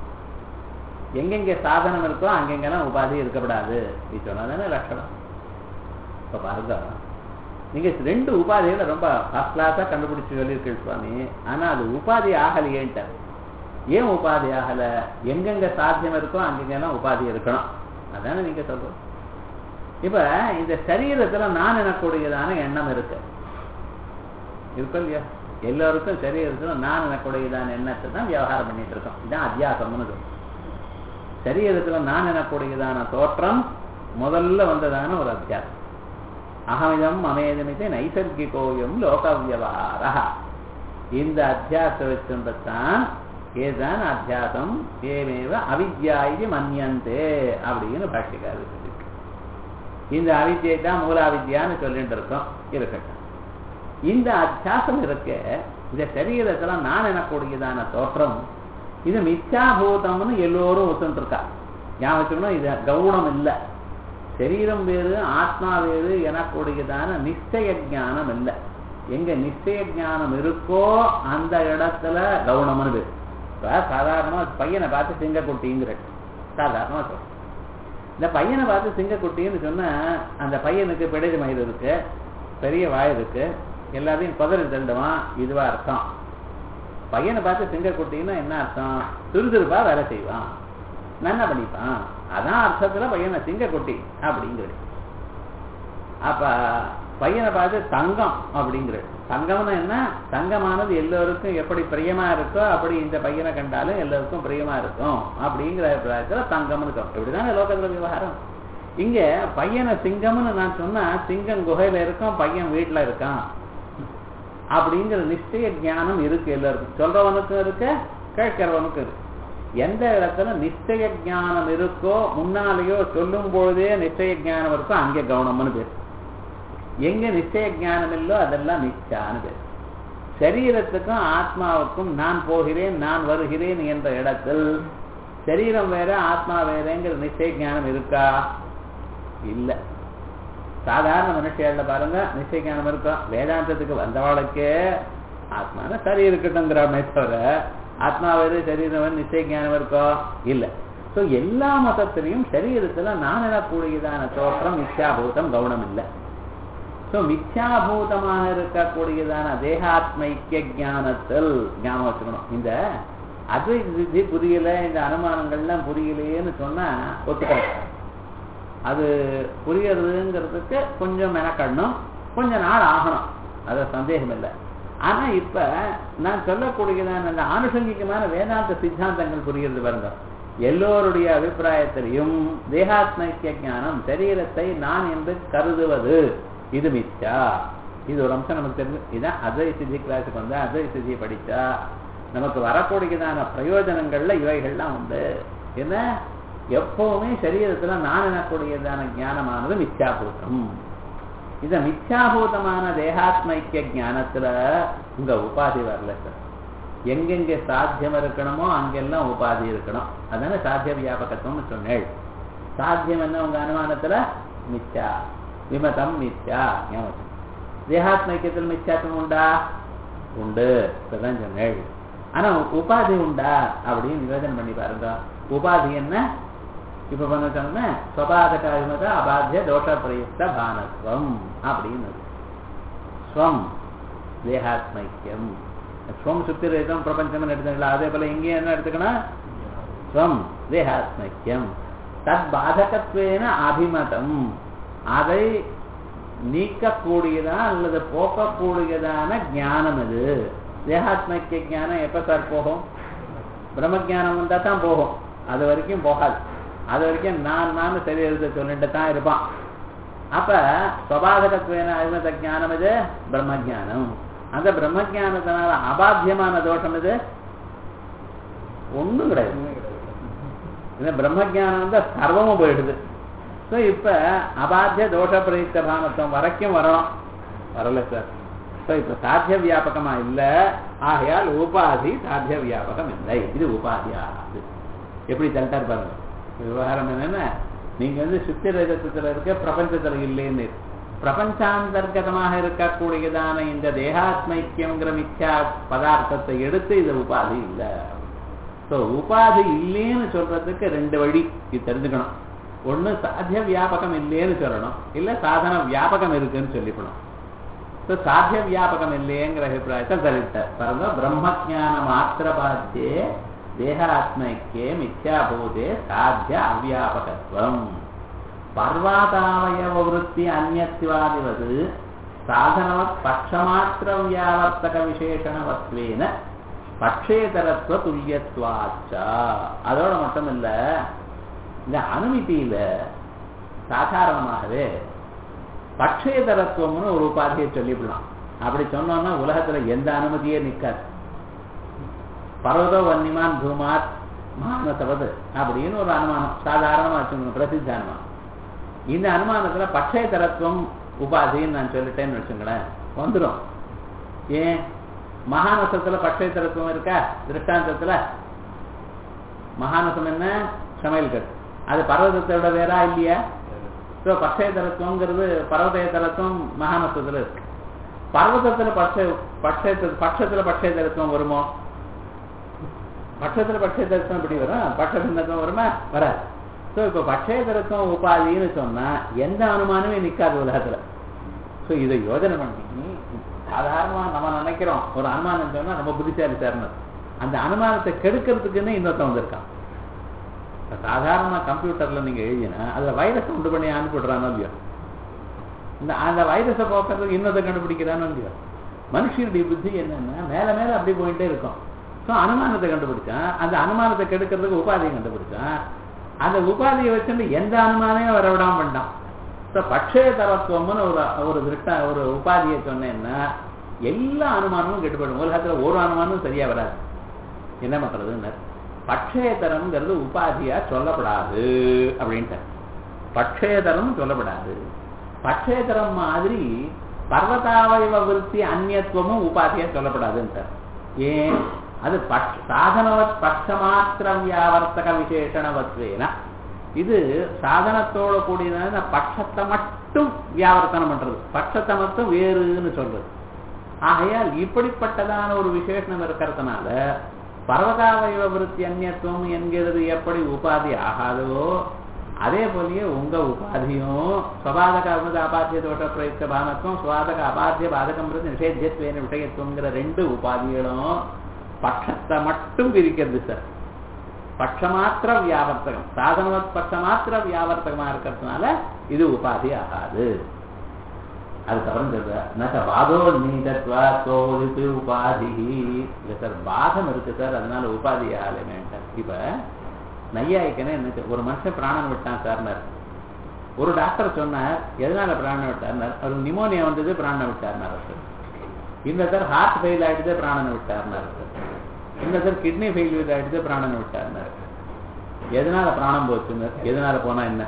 எங்கெங்க சாதனம் இருக்கோ அங்கெங்கெல்லாம் உபாதி இருக்கப்படாது நீ சொன்னதானே லட்சணம் இப்ப பாருங்க நீங்க ரெண்டு உபாதிகளை ரொம்ப ஃபர்ஸ்ட் கிளாஸா கண்டுபிடிச்சு சொல்லியிருக்கீங்க சுவாமி ஆனா அது உபாதி ஆகலையேன்ட்டார் ஏன் உபாதி ஆகல எங்கெங்க சாத்தியம் இருக்கோ அங்கெங்கெல்லாம் உபாதி இருக்கணும் அதானே நீங்க சொல்றது இப்ப இந்த சரீரத்துல நான் எனக்கூடியதான எண்ணம் இருக்கு இருக்கும் இல்லையா எல்லாருக்கும் சரீரத்துல நான் எனக்கூடியதான எண்ணத்தை தான் விவகாரம் பண்ணிட்டு இருக்கோம் இதான் அத்தியாசம்னு சொல்றோம். சரீரத்துல நான் எனக்கூடியதான தோற்றம் முதல்ல வந்ததான ஒரு அத்தியாசம் அகமிதம் அமேதமிதே நைசர்கிகோயம் லோகவியவகாரா இந்த அத்தியாசம் வச்சுதான் ஏதான் அத்தியாசம் ஏமேவ அவித்யா இது மன்யந்தே அப்படின்னு பாஷ்யக்காரர் சொல்லியிருக்கு இந்த அவித்யை தான் மூலாவித்யான்னு சொல்லிட்டு இருக்கோம் இருக்கட்டும் இந்த அத்தியாசம் இருக்க இந்த சரீரத்துல நான் எனக்கூடியதான தோற்றம் இது மித்யாபூதம்னு எல்லோரும் ஒத்துட்டு இருக்கா ஞாபகம் வச்சுக்கணும் இது கவுனம் இல்லை சரீரம் வேறு ஆத்மா வேறு எனக்கூடியதான நிச்சய ஞானம் இல்லை எங்க நிச்சய ஞானம் இருக்கோ அந்த இடத்துல கவுனம்னு பேர் இப்ப சாதாரணமா பையனை பார்த்து சிங்கக்குட்டிங்கிற சாதாரணமா சொல்றேன் இந்த பையனை பார்த்து சிங்கக்குட்டின்னு சொன்னா அந்த பையனுக்கு பிடரி மயிர் இருக்கு பெரிய வாய் இருக்கு எல்லாத்தையும் குதிரை தண்டுவான் இதுவா அர்த்தம் பையனை பார்த்து சிங்கக்குட்டின்னா என்ன அர்த்தம் துருதுருப்பா வேலை செய்வான் நன்னா பண்ணிப்பான் அதான் அர்த்தத்துல பையனை சிங்கக்குட்டி அப்படிங்கிறது அப்ப பையனை பார்த்து தங்கம் அப்படிங்கிறது தங்கம்னா என்ன தங்கமானது எல்லோருக்கும் எப்படி பிரியமா இருக்கோ அப்படி இந்த பையனை கண்டாலும் எல்லோருக்கும் பிரியமா இருக்கும் அப்படிங்கிற அபிப்பிராயத்துல தங்கம்னு சொல்றோம் இப்படிதானே லோகத்துல விவகாரம் இங்க பையனை சிங்கம்னு நான் சொன்னா சிங்கம் குகையில இருக்கான் பையன் வீட்டுல இருக்கான் அப்படிங்கிற நிச்சய ஞானம் இருக்கு எல்லாருக்கும் சொல்றவனுக்கும் இருக்கு கேட்கிறவனுக்கும் இருக்கு எந்த இடத்துல நிச்சய ஞானம் இருக்கோ முன்னாலேயோ சொல்லும் பொழுதே நிச்சய ஞானம் இருக்கோ அங்கே கவனம்னு பேர் எங்க நிச்சய ஞானம் இல்லோ அதெல்லாம் நிச்சான்னு பேர் சரீரத்துக்கும் ஆத்மாவுக்கும் நான் போகிறேன் நான் வருகிறேன் என்ற இடத்தில் சரீரம் வேற ஆத்மா வேறங்கிற நிச்சய ஞானம் இருக்கா இல்ல சாதாரண மனுஷியால பாருங்க நிச்சய ஞானம் இருக்கும் வேதாந்தத்துக்கு வந்தவாளுக்கே ஆத்மான சரி இருக்கட்டும்ங்கிறாமே தவிர ஆத்மா வேறு சரீரம் வேறு நிச்சய ஞானம் இருக்கோ இல்ல சோ எல்லா மதத்திலையும் சரீரத்துல நான் எனக்கூடியதான தோற்றம் மித்யாபூதம் கவனம் இல்லை சோ மித்யாபூதமாக இருக்கக்கூடியதான தேகாத்மைக்கிய ஞானத்தில் ஞாபகம் வச்சுக்கணும் இந்த அத்வைத சித்தி புரியல இந்த அனுமானங்கள்லாம் புரியலையேன்னு சொன்னா ஒத்துக்கிறேன் அது புரியறதுங்கிறதுக்கு கொஞ்சம் மெனக்கடணும் கொஞ்ச நாள் ஆகணும் அது சந்தேகம் இல்லை ஆனா இப்ப நான் சொல்லக்கூடியதான அந்த ஆனுஷங்கிகமான வேதாந்த சித்தாந்தங்கள் புரிகிறது பாருங்க எல்லோருடைய அபிப்பிராயத்திலையும் தேகாத்மைக்கிய ஞானம் சரீரத்தை நான் என்று கருதுவது இது மிச்சா இது ஒரு அம்சம் நமக்கு தெரிஞ்சு இதான் அத்வை சித்தி கிளாஸுக்கு வந்து அத்வை சித்தியை படிச்சா நமக்கு வரக்கூடியதான பிரயோஜனங்கள்ல இவைகள்லாம் உண்டு என்ன எப்பவுமே சரீரத்துல நான் எனக்கூடியதான ஞானமானது மித்யாபூதம் இந்த மித்யாபூதமான தேகாத்மைக்கிய ஞானத்துல உங்க உபாதி வரல சார் எங்கெங்க சாத்தியம் இருக்கணுமோ அங்கெல்லாம் உபாதி இருக்கணும் அதானே சாத்திய வியாபகத்துவம்னு சொன்னேள் சாத்தியம் என்ன உங்க அனுமானத்துல மிச்சா விமதம் மித்யா ஞாபகம் தேகாத்மைக்கியத்தில் மித்யாத்துவம் உண்டா உண்டு இப்பதான் சொன்னேள் ஆனா உபாதி உண்டா அப்படின்னு நிவேதனம் பண்ணி பாருங்க உபாதி என்ன இப்ப பண்ண சொன்ன ஸ்வபாதகாரிமத அபாத்திய தோஷ பிரயுக்த பானத்வம் அப்படின்னு ஸ்வம் தேகாத்மைக்கியம் ஸ்வம் சுத்தி ரேதம் பிரபஞ்சம் எடுத்துக்கலாம் அதே போல இங்கேயும் என்ன எடுத்துக்கணும் ஸ்வம் தேகாத்மைக்கியம் தத் பாதகத்வேன அபிமதம் அதை நீக்கக்கூடியதா அல்லது போக்கக்கூடியதான ஞானம் இது தேகாத்மைக்கிய ஞானம் எப்ப சார் போகும் பிரம்ம ஜானம் வந்தா தான் போகும் அது வரைக்கும் போகாது அது வரைக்கும் நான் நான் சரீரத்தை சொல்லிட்டு தான் இருப்பான் அப்ப சுவாதகத்துவேன அபிமத ஜானம் இது பிரம்ம ஜானம் அந்த பிரம்ம ஜானத்தினால அபாத்தியமான தோஷம் இது ஒண்ணும் கிடையாது இந்த பிரம்ம ஜானம் வந்து சர்வமும் போயிடுது ஸோ இப்ப அபாத்திய தோஷ பிரயுக்த பானத்துவம் வரைக்கும் வரணும் வரல சார் ஸோ இப்ப சாத்திய வியாபகமா இல்ல ஆகையால் உபாதி சாத்திய வியாபகம் இல்லை இது உபாதி ஆகாது எப்படி தள்ளிட்டார் பாருங்க விவகாரம் என்னன்னா நீங்க வந்து சித்திரத்துல இருக்க பிரபஞ்சத்துல இல்லைன்னு பிரபஞ்சாந்தர்கதமாக இருக்கக்கூடியதான இந்த தேகாத்மைக்கியங்கிற மிச்சா பதார்த்தத்தை எடுத்து இது உபாதி இல்லை ஸோ உபாதி இல்லைன்னு சொல்றதுக்கு ரெண்டு வழி இது தெரிஞ்சுக்கணும் ஒண்ணு சாத்திய வியாபகம் இல்லைன்னு சொல்லணும் இல்ல சாதன வியாபகம் இருக்குன்னு சொல்லிக்கணும் ஸோ சாத்திய வியாபகம் இல்லையேங்கிற அபிப்பிராயத்தை தரிட்டார் பாருங்க பிரம்மஜான மாத்திர பாத்தியே தேகாத்மைக்கே மித்யாபூதே சாத்திய அவ்யாபகத்துவம் பர்வாதாவயவ விருத்தி அந்நியத்துவாதிவது சாதனவத் பட்சமாத்திர வியாவர்த்தக விசேஷணவத்வேன பட்சேதரத்துவ துல்லியத்துவாச்சா அதோட மட்டும் இல்ல இந்த அனுமதியில சாதாரணமாகவே பட்சேதரத்துவம்னு ஒரு உபாதியை சொல்லிவிடலாம் அப்படி சொன்னோம்னா உலகத்துல எந்த அனுமதியே நிற்காது பர்வதோ வன்னிமான் தூமாத் மானசவது அப்படின்னு ஒரு அனுமானம் சாதாரணமா வச்சுக்கணும் பிரசித்த அனுமானம் இந்த அனுமானத்துல பட்சேதரத்துவம் உபாதின்னு நான் சொல்லிட்டேன்னு வச்சுங்களேன் வந்துடும் ஏன் மகானசத்துல பட்சேதரத்துவம் இருக்கா திருஷ்டாந்தத்துல மகானசம் என்ன சமையல் கட்டு அது பர்வதத்தோட வேறா இல்லையா ஸோ பட்சேதரத்துவங்கிறது பர்வதேதரத்துவம் மகானசத்துல இருக்கு பர்வதத்துல பட்ச பட்ச பட்சத்துல பட்சேதரத்துவம் வருமோ பட்சத்துல பட்சேதரத்துவம் எப்படி வரும் பட்சபின்னத்துவம் வருமா வராது ஸோ இப்போ பட்சேதரத்துவம் உபாதின்னு சொன்னா எந்த அனுமானமே நிற்காது உலகத்துல ஸோ இதை யோஜனை பண்ணி சாதாரணமா நம்ம நினைக்கிறோம் ஒரு அனுமானம் சொன்னா நம்ம புத்திசாலி சார்னது அந்த அனுமானத்தை கெடுக்கிறதுக்குன்னு இன்னொருத்தன் வந்திருக்கான் சாதாரண கம்ப்யூட்டர்ல நீங்க எழுதினா அதுல வைரஸ் உண்டு பண்ணி அனுப்பிடுறானோ இல்லையோ இந்த அந்த வைரஸை போக்குறதுக்கு இன்னொருத்த கண்டுபிடிக்கிறானோ இல்லையோ மனுஷனுடைய புத்தி என்னன்னா மேல மேல அப்படி போயிட்டே இருக்கும் ஸோ அனுமானத்தை கண்டுபிடிச்சான் அந்த அனுமானத்தை கெடுக்கிறதுக்கு உபாதியை கண்டுபிடிச்சான் அந்த உபாதியை வச்சுட்டு எந்த அனுமானையும் வர விடாம பண்ணிட்டான் ஸோ பட்சய தரத்துவம்னு ஒரு ஒரு திருட்ட ஒரு உபாதியை சொன்னேன்னா எல்லா அனுமானமும் கெட்டுப்படும் உலகத்துல ஒரு அனுமானமும் சரியா வராது என்ன பண்றதுன்னு பட்சேதரம்ங்கிறது உபாதியா சொல்லப்படாது அப்படின்ட்டு பட்சேதரம் சொல்லப்படாது பட்சேதரம் மாதிரி பர்வதாவயவ விருத்தி அந்நியத்துவமும் உபாதியா சொல்லப்படாதுன்ட்டு ஏன் அது பட்ச சாதனவத் பட்சமாத்திர வியாவர்த்தக விசேஷணவத்வேன இது சாதனத்தோட கூடியதான பட்சத்தை மட்டும் வியாவர்த்தனம் பண்றது பட்சத்தை மட்டும் வேறுன்னு சொல்றது ஆகையால் இப்படிப்பட்டதான ஒரு விசேஷணம் இருக்கிறதுனால பர்வதாவயவ விருத்தி அந்நியத்துவம் என்கிறது எப்படி உபாதி ஆகாதோ அதே போலயே உங்க உபாதியும் சுவாதக அமிர்த அபாத்திய தோட்ட பிரயுக்த பானத்துவம் சுவாதக அபாத்திய பாதகம் நிஷேத்தியத்வேன விஷயத்துவங்கிற ரெண்டு உபாதிகளும் பட்சத்தை மட்டும் பிரிக்கிறது சார் பட்சமாத்திர வியாவர்த்தகம் சாதனவத் பட்சமாத்திர வியாவர்த்தகமா இருக்கிறதுனால இது உபாதி ஆகாது அதுக்கப்புறம் சொல்ற நக வாதோ நீதத்வா தோது உபாதி இல்ல சார் பாதம் இருக்கு சார் அதனால உபாதி ஆகலைமேன்ட்டார் இப்ப நையாய்க்கனே என்ன ஒரு மனுஷன் பிராணன் விட்டான் சார்னார் ஒரு டாக்டர் சொன்னார் எதனால பிராணம் விட்டார்னார் அவர் நிமோனியா வந்தது பிராணம் விட்டார்னார் சார் இந்த சார் ஹார்ட் ஃபெயில் ஆயிடுது பிராணனை விட்டார்னார் சார் இந்த சார் கிட்னி ஃபெயில்யூர் ஆயிடுது பிராணனை விட்டார்னார் எதனால பிராணம் போச்சுன்னு எதனால போனா என்ன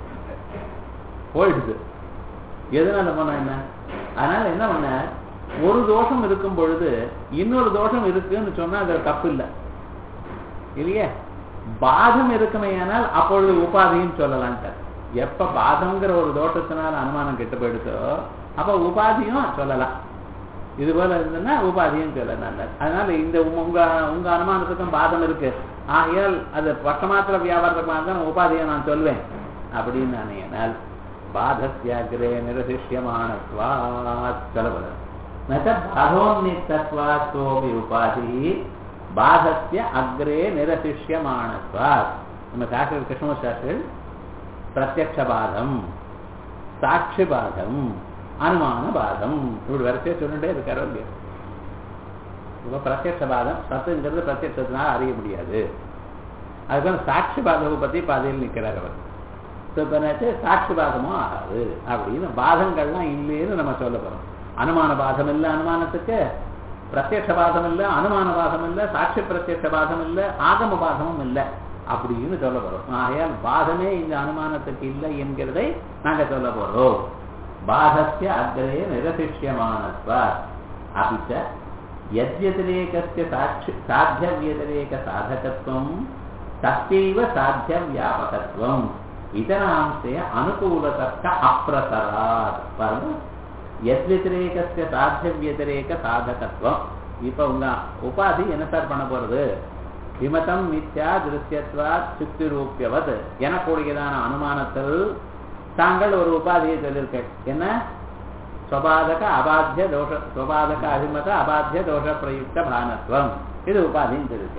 போயிடுது எதனால போனா என்ன அதனால என்ன பண்ண ஒரு தோஷம் இருக்கும் பொழுது இன்னொரு தோஷம் இருக்குன்னு சொன்னா அது தப்பு இல்லை இல்லையே பாதம் இருக்குமையானால் அப்பொழுது உபாதின்னு சொல்லலான்ட்டு எப்ப பாதம்ங்கிற ஒரு தோஷத்தினால அனுமானம் கெட்டு போயிடுச்சோ அப்ப உபாதியும் சொல்லலாம் இது போல இருந்ததுன்னா உபாதியும் சொல்லலாம் அதனால இந்த உங்க உங்க அனுமானத்துக்கும் பாதம் இருக்கு ஆகையால் அது பட்டமாத்திர வியாபாரத்துக்கு தான் உபாதியை நான் சொல்வேன் அப்படின்னு நினைனால் பாதஸ்யாகிரே நிரசிஷ்யமானத்வாத் சொல்லப்படுது நச்ச பாதோன்னித்தத்வாத்தோபி உபாதி பாதஸ்ய அக்ரே நிரசிஷ்யமானத்வாத் நம்ம சாஸ்திர கிருஷ்ண சாஸ்திரல் பிரத்யக்ஷ பாதம் சாட்சி பாதம் அனுமான பாதம் இப்படி வரிசையா சொல்லிட்டே இருக்காரோ இல்லையா இப்போ பிரத்யக்ஷ பாதம் சத்துங்கிறது பிரத்யட்சத்தினால அறிய முடியாது அதுக்கான சாட்சி பாதவை பத்தி பாதையில் நிற்கிறார் அவர் ஸோ இப்போ என்னாச்சு சாட்சி பாதமும் ஆகாது அப்படின்னு பாதங்கள்லாம் இல்லைன்னு நம்ம சொல்ல போறோம் அனுமான பாதம் இல்லை அனுமானத்துக்கு பிரத்யக்ஷ பாதம் இல்லை அனுமான பாதம் இல்லை சாட்சி பிரத்யக்ஷ பாதம் இல்லை ஆகம பாதமும் இல்லை அப்படின்னு சொல்ல போறோம் ஆகையால் பாதமே இந்த அனுமானத்துக்கு இல்லை என்கிறதை நாங்க சொல்ல போறோம் பாதஸ்ய அக்ரே நிரசிஷ்யமானத்வா அபிச்ச यद्व्यतिरेकस्य साक्ष्य साध्यव्यतिरेकसाधकत्वं तस्यैव साध्यव्यापकत्वम् इतरांशे अनुकूलतर्क अप्रसरात् பாருங்க எத்வத்திரேகஸ்ய சாத்திய வியதிரேக சாதகத்துவம் இப்ப உங்க உபாதி என்ன சார் பண்ண போறது விமதம் மித்யா திருஷ்யத்வா சுக்தி ரூபியவத் எனக்கூடியதான அனுமானத்தில் தாங்கள் ஒரு உபாதியை சொல்லியிருக்க என்ன ஸ்வபாதக அபாத்திய தோஷ ஸ்வபாதக அபிமத அபாத்திய தோஷ பிரயுக்த பானத்துவம் இது உபாதின்னு சொல்லியிருக்கு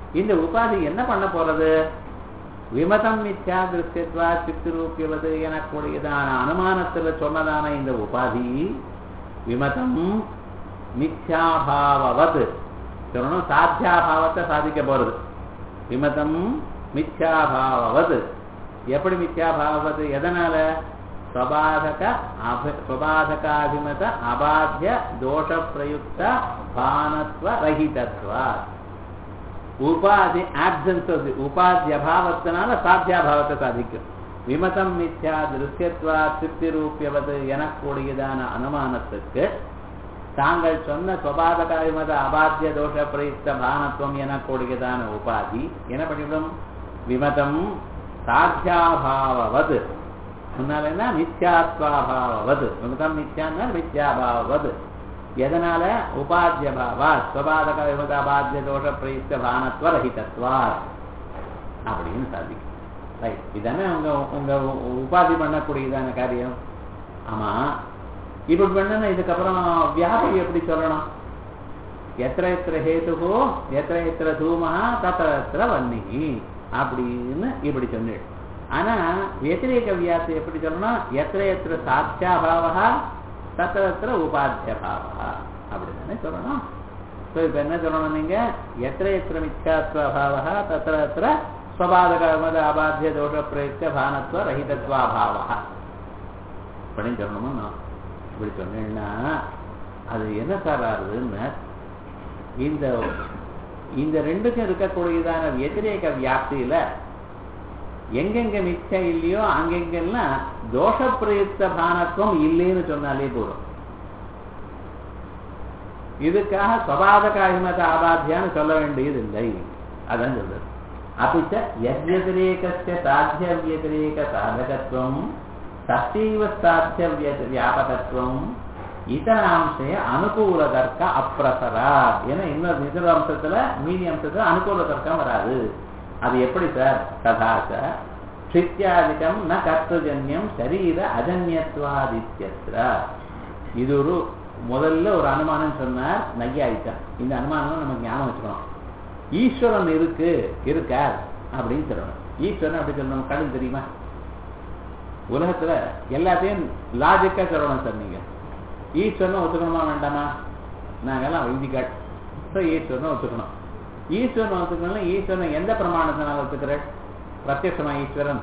இந்த உபாதி என்ன பண்ண போறது விமதம் மித்யா திருஷ்யத்வா சித்திரூப்பியவது எனக்கூடியதான அனுமானத்துல சொன்னதான இந்த உபாதி விமதம் மித்யாபாவது சொல்லணும் சாத்தியாபாவத்தை சாதிக்க போறது விமதம் மித்யாபாவது எப்படி மித்யாபாவது எதனால ஸ்வபாதக அப ஸ்வபாதகாபிமத அபாத்திய தோஷ பிரயுக்த பானத்வ ரஹிதத்வா உபாதி ஆப்சன்ஸ் உபாதி அபாவத்தினால சாத்தியாபாவத்தை சாதிக்கும் விமதம் மித்யா திருஷ்யத்வா திருப்தி ரூபியவது எனக்கூடியதான அனுமானத்துக்கு தாங்கள் சொன்ன சுவாதகாவிமத அபாத்திய தோஷ பிரயுக்த பானத்துவம் எனக்கூடியதான உபாதி என்ன பண்ணிவிடும் விமதம் சாத்தியாபாவது முன்னால மித்யாத்வாபாவது விமதம் மித்யான்னா மித்யாபாவது எதனால உபாத்திய பாவா ஸ்வபாதக விமத அபாத்திய தோஷ பிரயுக்த பானத்வ ரஹிதத்வா அப்படின்னு சாதிக்கும் ரைட் இதானே உங்க உங்க உபாதி பண்ணக்கூடியதான காரியம் ஆமா இப்படி பண்ணனா இதுக்கப்புறம் வியாபி எப்படி சொல்லணும் எத்திர எத்திர ஹேதுகோ எத்திர எத்திர தூமஹா தத்திர எத்திர வன்னிகி அப்படின்னு இப்படி சொன்னேன் ஆனா வத்திரேக வியாசம் எப்படி சொல்லணும் எத்திர எத்திர சாத்தியாபாவா தத்திர எத்திர உபாத்திய பாவா அப்படிதானே சொல்லணும் ஸோ இப்போ என்ன சொல்லணும் நீங்க எத்திர எத்திர மித்யாத்வாபாவா தத்திர எத்திர ஸ்வபாதகமத அபாத்திய தோஷ பிரயுக்த பானத்துவ ரஹிதத்வாபாவா அப்படின்னு சொல்லணுமா இப்படி சொன்னேன்னா அது என்ன சார் ஆகுதுன்னு இந்த இந்த ரெண்டுக்கும் இருக்கக்கூடியதான வத்திரேக வியாப்தியில எங்கெங்க மிச்சம் இல்லையோ அங்கெங்கெல்லாம் தோஷ பிரயுக்த பானத்துவம் இல்லைன்னு சொன்னாலே போதும் இதுக்காக சபாதகாகிமத ஆபாத்தியான்னு சொல்ல வேண்டியது இல்லை அதான் சொல்றது அப்பிச்ச யத்யதிரேகஸ்ய சாத்திய வியதிரேக சாதகத்துவம் தத்தீவ சாத்திய வியாபகத்துவம் இதராம்சே அனுகூல தர்க்க அப்பிரசரா ஏன்னா இன்னொரு இதர அம்சத்துல மீதி அம்சத்துல அனுகூல தர்க்கம் வராது அது எப்படி சார் ததாச க்ஷித்யாதிகம் ந கர்த்தஜன்யம் சரீர அஜன்யத்வாதித்யத்ர இது ஒரு முதல்ல ஒரு அனுமானம் சொன்னார் நையாயிட்டான் இந்த அனுமானம் நம்ம ஞாபகம் வச்சுக்கணும் ஈஸ்வரன் இருக்கு இருக்கார் அப்படின்னு சொல்லணும் ஈஸ்வரன் அப்படி சொல்லணும் கடல் தெரியுமா உலகத்துல எல்லாத்தையும் லாஜிக்கா சொல்லணும் சார் நீங்க ஈஸ்வரனை ஒத்துக்கணுமா வேண்டாமா நாங்கெல்லாம் வைதிகாட் ஸோ ஈஸ்வரனை ஒத்துக்கணும் ஈஸ்வரன் ஒத்துக்கணும் ஈஸ்வரன் எந்த பிரமாணத்தினால ஒத்துக்கிற பிரத்யட்சமா ஈஸ்வரன்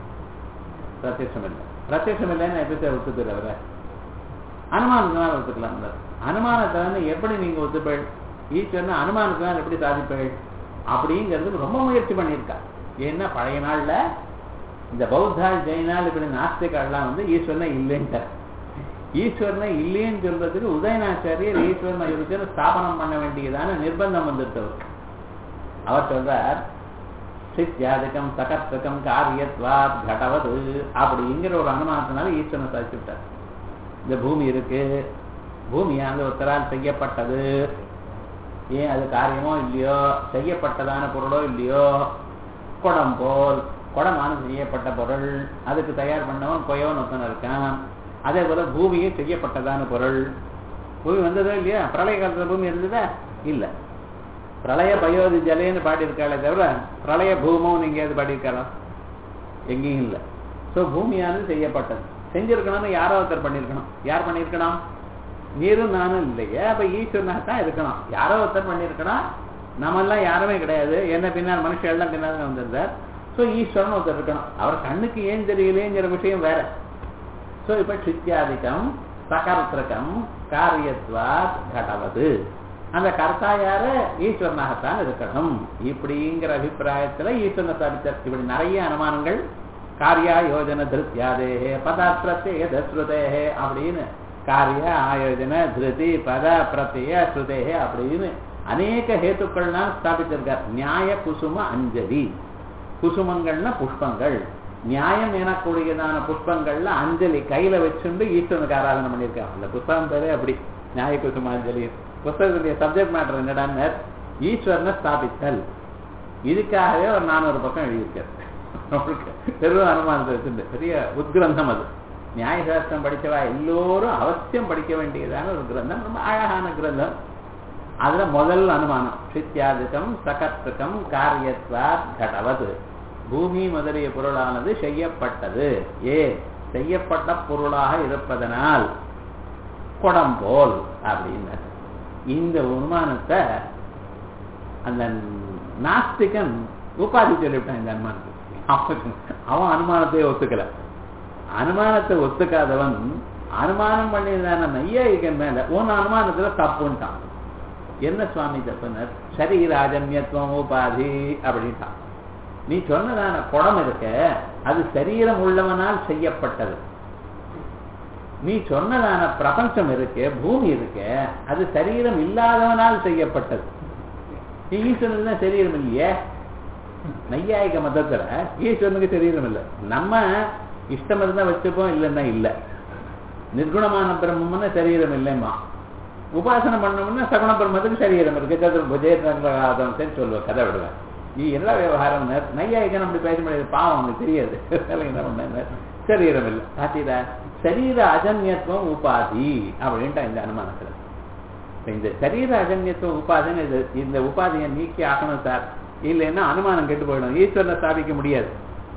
பிரத்யட்சம் இல்லை பிரத்யட்சம் இல்லைன்னு எப்படி சார் ஒத்துக்கிற அவரை அனுமானத்தினால ஒத்துக்கலாம் அனுமானத்தினால எப்படி நீங்க ஒத்துப்பேள் ஈஸ்வரன் அனுமானத்தினால் எப்படி சாதிப்பேள் அப்படிங்கிறது ரொம்ப முயற்சி பண்ணியிருக்கா ஏன்னா பழைய நாள்ல இந்த பௌத்தாள் ஜெயினால் இப்படி நாஸ்திகால்லாம் வந்து ஈஸ்வரனை இல்லைன்ட்டார் ஈஸ்வரனை இல்லைன்னு சொல்றதுக்கு உதயநாச்சாரியர் ஈஸ்வரனை இருக்குன்னு ஸ்தாபனம் பண்ண வேண்டியதான நிர்பந்தம் வந்துட்டவர் அவர் சொல்றார் சித்யாதிக்கம் சகர்த்தகம் காரியத்வாத் கடவது அப்படிங்கிற ஒரு அனுமானத்தினால ஈஸ்வரனை சாதிச்சு விட்டார் இந்த பூமி இருக்கு பூமியானது ஒருத்தரால் செய்யப்பட்டது ஏன் அது காரியமோ இல்லையோ செய்யப்பட்டதான பொருளோ இல்லையோ குடம் போல் குடமானது செய்யப்பட்ட பொருள் அதுக்கு தயார் பண்ணவன் கொயவன் ஒருத்தன் இருக்கான் அதே போல பூமியே செய்யப்பட்டதான பொருள் பூமி வந்ததோ இல்லையா பிரளய காலத்துல பூமி இருந்ததா இல்ல பிரளய பயோதி ஜலேன்னு பாடியிருக்காளே தவிர பிரளய பூமம் நீங்க எது பாடியிருக்கலாம் எங்கேயும் இல்லை ஸோ பூமியானது செய்யப்பட்டது செஞ்சிருக்கணும்னு யாரோ ஒருத்தர் பண்ணியிருக்கணும் யார் பண்ணியிருக்கணும் நீரும் நானும் இல்லையே அப்ப ஈஸ்வரனாக தான் இருக்கணும் யாரோ ஒருத்தர் பண்ணியிருக்கணும் நம்மெல்லாம் யாருமே கிடையாது என்ன பின்னால் மனுஷன் எல்லாம் பின்னால் வந்திருந்தார் ஸோ ஈஸ்வரன் ஒருத்தர் இருக்கணும் அவர் கண்ணுக்கு ஏன் தெரியலேங்கிற விஷயம் வேற ஸோ இப்ப சித்தியாதிக்கம் சகர்த்திரகம் காரியத்வாத் கடவது அந்த கர்த்தா யாரு ஈஸ்வரனாகத்தான் இருக்கணும் இப்படிங்கிற அபிப்பிராயத்துல ஈஸ்வரனை சாதித்தார் இப்படி நிறைய அனுமானங்கள் காரியா யோஜன திருத்தியாதேஹே பதாத்திரத்தே தஸ்ருதேஹே அப்படின்னு காரிய ஆயோஜன திருதி பத பிரத்ய ஸ்ருதேஹே அப்படின்னு அநேக ஹேத்துக்கள்லாம் ஸ்தாபிச்சிருக்கார் நியாய குசும அஞ்சலி குசுமங்கள்னா புஷ்பங்கள் நியாயம் எனக்கூடியதான புஷ்பங்கள்ல அஞ்சலி கையில வச்சுண்டு ஈஸ்வரனுக்கு ஆராதனை பண்ணியிருக்காங்க அந்த புஸ்தகம் பேரே அப்படி நியாய குசுமாஞ்சலி புஸ்தகத்துடைய சப்ஜெக்ட் மேட்டர் என்னடான்னு ஈஸ்வரனை ஸ்தாபித்தல் இதுக்காகவே ஒரு நானூறு பக்கம் எழுதியிருக்காரு பெரும் அனுமானத்தை வச்சுட்டு பெரிய உத்கிரந்தம் அது நியாயசாஸ்திரம் படிச்சவா எல்லோரும் அவசியம் படிக்க வேண்டியதான ஒரு கிரந்தம் ரொம்ப அழகான கிரந்தம் அதுல முதல் அனுமானம் சித்தியாதிக்கம் சகத்ருக்கம் காரியத்வாத் கடவது பூமி முதலிய பொருளானது செய்யப்பட்டது ஏ செய்யப்பட்ட பொருளாக இருப்பதனால் குடம் போல் அப்படின்னு இந்த அனுமானத்தை அந்த நாஸ்திகன் உபாதி சொல்லிவிட்டான் இந்த அனுமானத்துக்கு அவன் அவன் அனுமானத்தை ஒத்துக்கல அனுமானத்தை ஒத்துக்காதவன் அனுமானம் பண்ணியதான நையாயிகன் மேல உன் அனுமானத்துல தப்புன்ட்டான் என்ன சுவாமி தப்புனர் சரி ராஜன்யத்துவம் உபாதி அப்படின்ட்டான் நீ சொன்னதான குடம் இருக்க அது சரீரம் உள்ளவனால் செய்யப்பட்டது நீ சொன்னதான பிரபஞ்சம் இருக்கு பூமி இருக்கு அது சரீரம் இல்லாதவனால் செய்யப்பட்டது ஈஸ்வரன் தான் சரீரம் இல்லையே நையாயிக மதத்துல ஈஸ்வரனுக்கு சரீரம் இல்லை நம்ம இஷ்டம் இருந்தா வச்சுப்போம் இல்லைன்னா இல்லை நிர்குணமான பிரம்மம்னா சரீரம் இல்லைம்மா உபாசனை பண்ணோம்னா சகுண பிரம்மத்துக்கு சரீரம் இருக்கு சதுர்புஜேதம் சொல்லுவேன் கதை விடுவேன் நீ எல்லா விவகாரம் நையாயிக்கன் அப்படி பேச முடியாது பாவம் அவனுக்கு தெரியாது என்ன பண்ண சரீரம் இல்லை பாத்தீரா சரீர அஜன்யத்துவம் உபாதி அப்படின்ட்டு இந்த அனுமானத்துல இந்த சரீர அஜன்யத்துவம் உபாதின்னு இது இந்த உபாதியை நீக்கி ஆக்கணும் சார் இல்லைன்னா அனுமானம் கெட்டு போயிடும் ஈஸ்வரனை ஸ்தாபிக்க முடியாது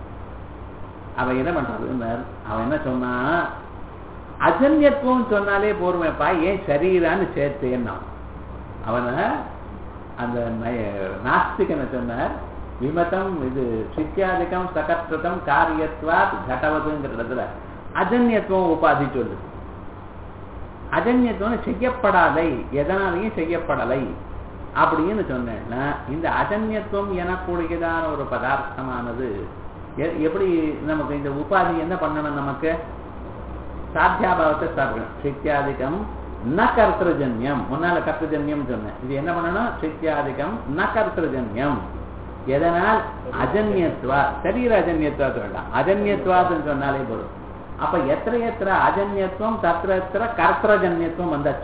அவன் என்ன பண்றது அவன் என்ன சொன்னா அஜன்யத்துவம் சொன்னாலே போருமேப்பா ஏன் சரீரான்னு சேர்த்தேன்னா அவனை அந்த நாஸ்திகனை சொன்னார் விமதம் இது சித்தியாதிக்கம் சகத்ருதம் காரியத்வாத் கடவதுங்கிற இடத்துல அஜன்யத்துவம் உபாதி சொல்லு அஜன்யத்துவம் செய்யப்படாதை எதனாலையும் செய்யப்படலை அப்படின்னு சொன்னேன்னா இந்த அஜன்யத்துவம் எனக்கூடியதான ஒரு பதார்த்தமானது எப்படி நமக்கு இந்த உபாதி என்ன பண்ணணும் நமக்கு சாத்தியாபாவத்தை ஸ்தாபிக்கணும் சித்தியாதிக்கம் ந கர்த்தஜன்யம் முன்னால கர்த்தஜன்யம் சொன்னேன் இது என்ன பண்ணணும் சித்தியாதிக்கம் ந கர்த்தஜன்யம் எதனால் அஜன்யத்வா சரீர அஜன்யத்வா வேண்டாம் அஜன்யத்வான்னு சொன்னாலே போதும் அப்ப எத்திர எத்திர அஜன்யத்துவம் தத்திர எத்திர கர்த்தஜன்யத்துவம் வந்தாச்சு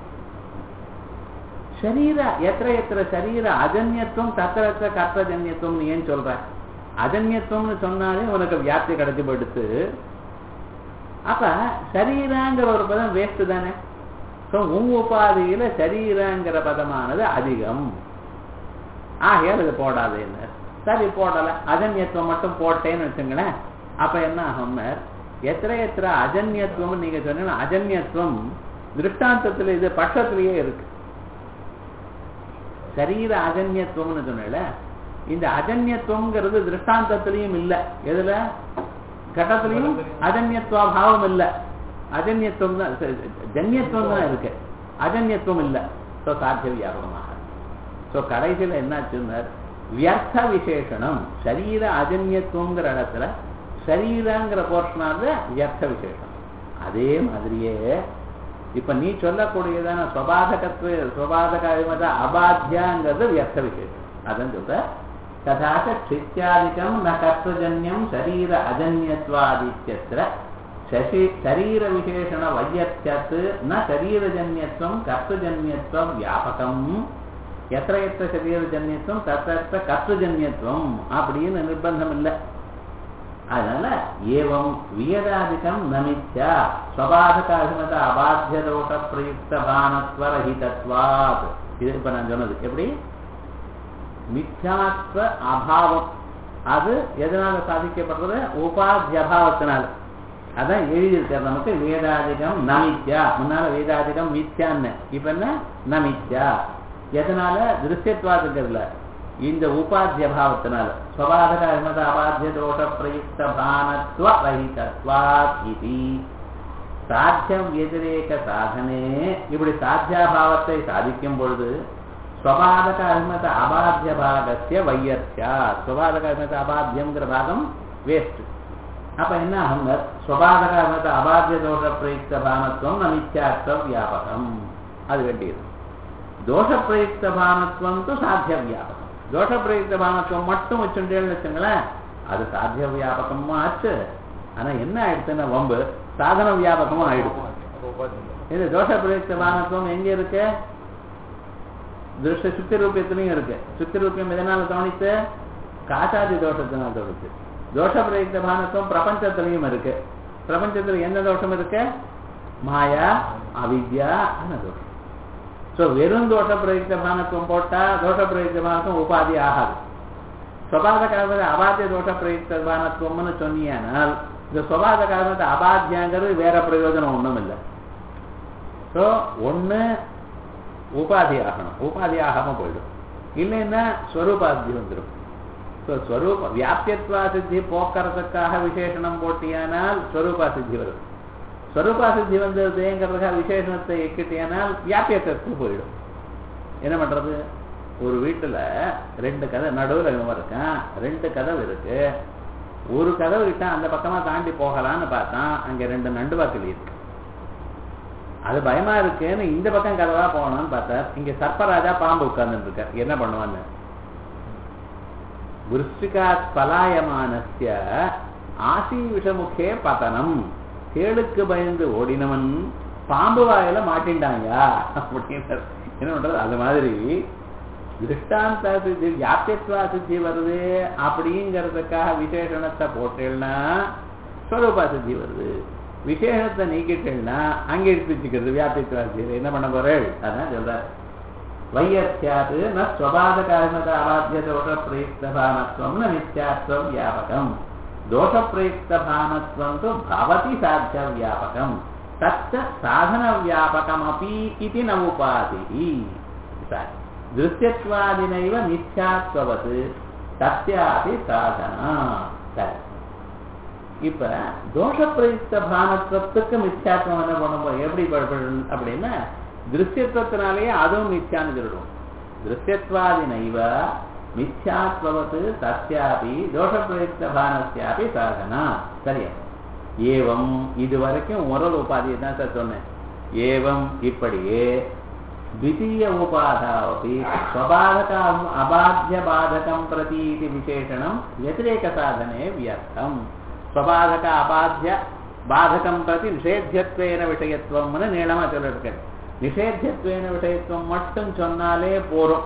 சரீர எத்திர எத்திர சரீர அஜன்யத்துவம் தத்திர எத்திர கர்த்தஜன்யத்துவம் ஏன் சொல்ற அஜன்யத்துவம்னு சொன்னாலே உனக்கு வியாப்தி கிடைச்சி போயிடுத்து அப்ப சரீராங்கிற ஒரு பதம் வேஸ்ட் தானே ஸோ உன் உபாதியில சரீரங்கிற பதமானது அதிகம் ஆகையால் இது போடாதேன்னு சரி போடல அஜன்யத்துவம் மட்டும் போட்டேன்னு வச்சுங்களேன் அப்ப என்ன ஆகும்னர் எத்திர எத்திர அஜன்யத்துவம் நீங்க சொன்னீங்கன்னா அஜன்யத்துவம் திருஷ்டாந்தத்துல இது பட்சத்திலேயே இருக்கு சரீர அஜன்யத்துவம்னு சொன்னல இந்த அஜன்யத்துவம்ங்கிறது திருஷ்டாந்தத்திலையும் இல்லை எதுல கட்டத்திலையும் அஜன்யத்துவ பாவம் இல்ல அஜன்யத்துவம் தான் ஜன்யத்துவம் தான் இருக்கு அஜன்யத்துவம் இல்ல ஸோ சாத்திய வியாபகமாக ஸோ கடைசியில் என்னாச்சுன்னா வியர்த்த விசேஷனம் சரீர அஜன்யத்துவங்கிற இடத்துல சரீரங்கிற போர்ஷனாக வியர்த்த விசேஷம் அதே மாதிரியே இப்ப நீ சொல்லக்கூடியதான சுவாதகத்துவ சுவாதக அபாத்தியாங்கிறது வியர்த்த விசேஷம் அதான் சொல்ற तथा क्षित्यादिकं न कर्तृजन्यं शरीर अजन्यत्वादित्यत्र शशि शरीरविशेषणवैयत्यात् न शरीरजन्यत्वं कर्तृजन्यत्वं व्यापकम् எத்த எத்த சரீரஜன்யத்துவம் தத்த எத்த கர்த்தஜன்யத்துவம் அப்படின்னு நிர்பந்தம் இல்லை அதனால ஏவம் வியதாதிகம் நமித்யா ஸ்வபாதக அபிமத அபாத்திய தோஷ பிரயுக்த பானத்வரஹிதத்வாத் இது இப்ப நான் சொன்னது எப்படி மித்யாத்வ அபாவம் அது எதனால சாதிக்கப்படுறது உபாத்திய அபாவத்தினால அதான் எழுதியிருக்கார் நமக்கு வேதாதிகம் நமித்யா முன்னால வேதாதிகம் மித்யான்னு இப்ப என்ன நமித்யா எதனால திருஷ்யத்வாதுங்கிறதுல இந்த உபாத்திய பாவத்தினால ஸ்வபாதக அகமத அபாத்திய தோஷ பிரயுக்த பானத்வ ரஹிதத்வாத் இது சாத்தியம் எதிரேக சாதனே இப்படி சாத்தியாபாவத்தை சாதிக்கும் பொழுது ஸ்வபாதக அகமத அபாத்திய பாகசிய வையர்த்தியா ஸ்வபாதக அகமத அபாத்தியம்ங்கிற பாகம் வேஸ்ட் அப்ப என்ன ஆகும் ஸ்வபாதக அகமத அபாத்திய தோஷ பிரயுக்த பானத்துவம் நமித்யார்த்த வியாபகம் அது வேண்டியது தோஷ பிரயுக்த பானத்துவம் து சாத்திய வியாபகம் தோஷ பிரயுக்த பானத்துவம் மட்டும் வச்சுட்டேன்னு வச்சுங்களேன் அது சாத்திய வியாபகமும் ஆச்சு ஆனா என்ன ஆயிடுச்சுன்னா வம்பு சாதன வியாபகமும் ஆயிடுச்சு இது தோஷ பிரயுக்த பானத்துவம் எங்க இருக்கு திருஷ்ட சுத்தி ரூபியத்திலையும் இருக்கு சுத்தி ரூபியம் எதனால தோணித்து காசாதி தோஷத்தினால தோணுச்சு தோஷ பிரயுக்த பானத்துவம் பிரபஞ்சத்திலையும் இருக்கு பிரபஞ்சத்துல என்ன தோஷம் இருக்கு மாயா அவித்யா தோஷம் ஸோ வெறும் தோஷ பிரயுக்த பானத்துவம் போட்டா தோஷ பிரயுக்த பானத்துவம் உபாதி ஆகாது சுவாத காரணத்தை அபாத்திய தோஷ பிரயுக்த பானத்துவம்னு சொன்னீங்கன்னால் இந்த சுவாத காரணத்தை அபாத்தியங்கிறது வேற பிரயோஜனம் ஒண்ணும் இல்லை ஸோ ஒண்ணு உபாதி ஆகணும் உபாதி ஆகாம போயிடும் இல்லைன்னா ஸ்வரூபாதி வந்துடும் ஸோ ஸ்வரூப வியாபியத்வா சித்தி போக்குறதுக்காக விசேஷனம் போட்டியானால் ஸ்வரூபா சித்தி வரும் ஸ்வரூபா சித்தி வந்ததுங்கிறதுக்காக விசேஷணத்தை எக்கிட்டியானால் வியாபியத்திற்கு போயிடும் என்ன பண்றது ஒரு வீட்டுல ரெண்டு கதை நடுவில் இவன் இருக்கான் ரெண்டு கதவு இருக்கு ஒரு கதவு கிட்ட அந்த பக்கமா தாண்டி போகலான்னு பார்த்தான் அங்க ரெண்டு நண்டு வாக்கில் இருக்கு அது பயமா இருக்குன்னு இந்த பக்கம் கதவா போகணும்னு பார்த்தார் இங்க சர்ப்பராஜா பாம்பு உட்கார்ந்துட்டு இருக்கார் என்ன பண்ணுவான்னு விருஷ்டிகாத் பலாயமானஸ்ய ஆசி விஷமுகே பதனம் தேளுக்கு பயந்து ஓடினவன் பாம்பு வாயில மாட்டின்டாங்க அப்படின்னு என்ன பண்றது அது மாதிரி திருஷ்டாந்த சித்தி வியாபியத்வா சித்தி வருது அப்படிங்கிறதுக்காக விசேஷணத்தை போட்டேன்னா ஸ்வரூபா சித்தி வருது விசேஷத்தை நீக்கிட்டேன்னா அங்கே எடுத்து வச்சுக்கிறது வியாபியத்வா சித்தி என்ன பண்ண போறேள் அதான் சொல்றாரு வையத்தியாது ந ஸ்வபாத காரணத அவாத்திய தோஷ பிரயுக்தபானத்வம் ந நித்யாத்வம் வியாபகம் தோஷ பிரயுக்தபானத்வம் து பவதி சாத்திய வியாபகம் தச்ச சாதன வியாபகமபி இது ந உபாதி சரி திருஷ்யத்வாதினைவ மித்யாத்வவது தஸ்யாபி சாதனா சரி இப்ப தோஷ பிரயுக்த பானத்துவத்துக்கு மித்யாத்வம் என்ன பண்ணும்போது எப்படி படுப்படும் அப்படின்னா திருஷ்யத்துவத்தினாலேயே அதுவும் மித்யான்னு சொல்லிடும் திருஷ்யத்வாதினைவ மித்யாத்வவது தஸ்யாபி தோஷ பிரயுக்த பானஸ்யாபி சாதனா சரியா ஏவம் இது வரைக்கும் முதல் உபாதியை தான் சார் சொன்னேன் ஏவம் இப்படியே द्वितीय उपाधावपि स्वबाधकम् अबाध्यबाधकं प्रति इति विशेषणं व्यतिरेकसाधने व्यर्थम् स्वबाधक अबाध्य பாதகம் பிரதி நிஷேத்தியத்வேன விஷயத்துவம்னு நீளமா சொல்லிருக்கேன் நிஷேத்தியத்வேன விஷயத்துவம் மட்டும் சொன்னாலே போரும்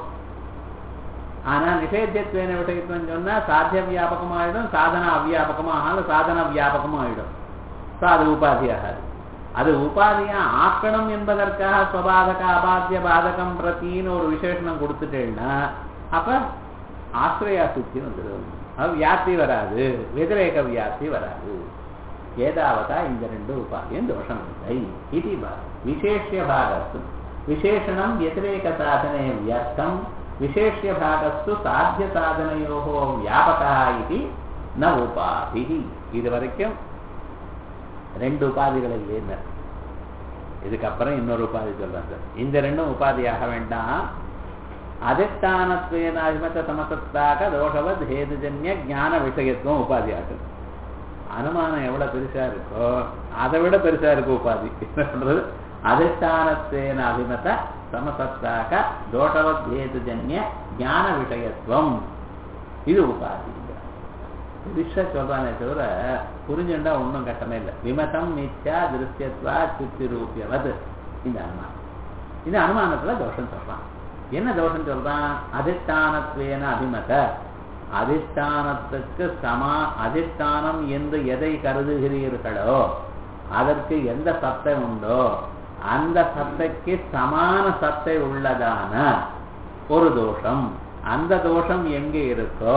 ஆனா நிஷேத்தியத்வேன விஷயத்துவம் சொன்னா சாத்திய வியாபகமாயிடும் சாதன அவ்வியாபகமாக சாதன வியாபகமாயிடும் ஸோ அது உபாதி ஆகாது அது உபாதியா ஆக்கணும் என்பதற்காக ஸ்வபாதக அபாத்திய பாதகம் பிரத்தின்னு ஒரு விசேஷனம் கொடுத்துட்டேன்னா அப்ப ஆசிரியா சுத்தி வந்துடும் அது வியாப்தி வராது வெதிரேக வியாப்தி வராது ஏதாவதா இந்த ரெண்டு உபாதியும் தோஷம் இல்லை இது விசேஷிய பாகஸ்து விசேஷணம் व्यतिरेक சாதனே வியர்த்தம் விசேஷிய பாகஸ்து சாத்திய சாதனையோ வியாபகா இது ந உபாதி இது வரைக்கும் ரெண்டு உபாதிகள் இல்லைன்னு இதுக்கப்புறம் இன்னொரு உபாதி சொல்றேன் சார் இந்த ரெண்டும் உபாதியாக வேண்டாம் அதிஷ்டானத்வேன அபிமத சமசத்தாக தோஷவத் ஹேதுஜன்ய ஞான விஷயத்துவம் உபாதி ஆகுது அனுமானம் எவ்வளவு பெருசா இருக்கோ அதை விட பெருசா இருக்கு உபாதி என்னன்றது அதிஷ்டானத்வேன அபிமத சமசத்தாக தோஷவத் ஹேதுஜன்ய ஞான விஷயத்துவம் இது உபாதி பெருசா சொல்றானே தவிர புரிஞ்சுண்டா ஒன்றும் கட்டமே இல்லை விமதம் மித்யா திருஷ்யத்வா சித்தி ரூபியவது இந்த அனுமானம் இந்த அனுமானத்துல தோஷம் சொல்றான் என்ன தோஷம் சொல்றான் அதிஷ்டானத்வேன அபிமத அதிஷ்டானத்துக்கு சமா அதிஷ்டானம் என்று எதை கருதுகிறீர்களோ அதற்கு எந்த சத்தை உண்டோ அந்த சத்தைக்கு சமான சத்தை உள்ளதான ஒரு தோஷம் அந்த தோஷம் எங்கே இருக்கோ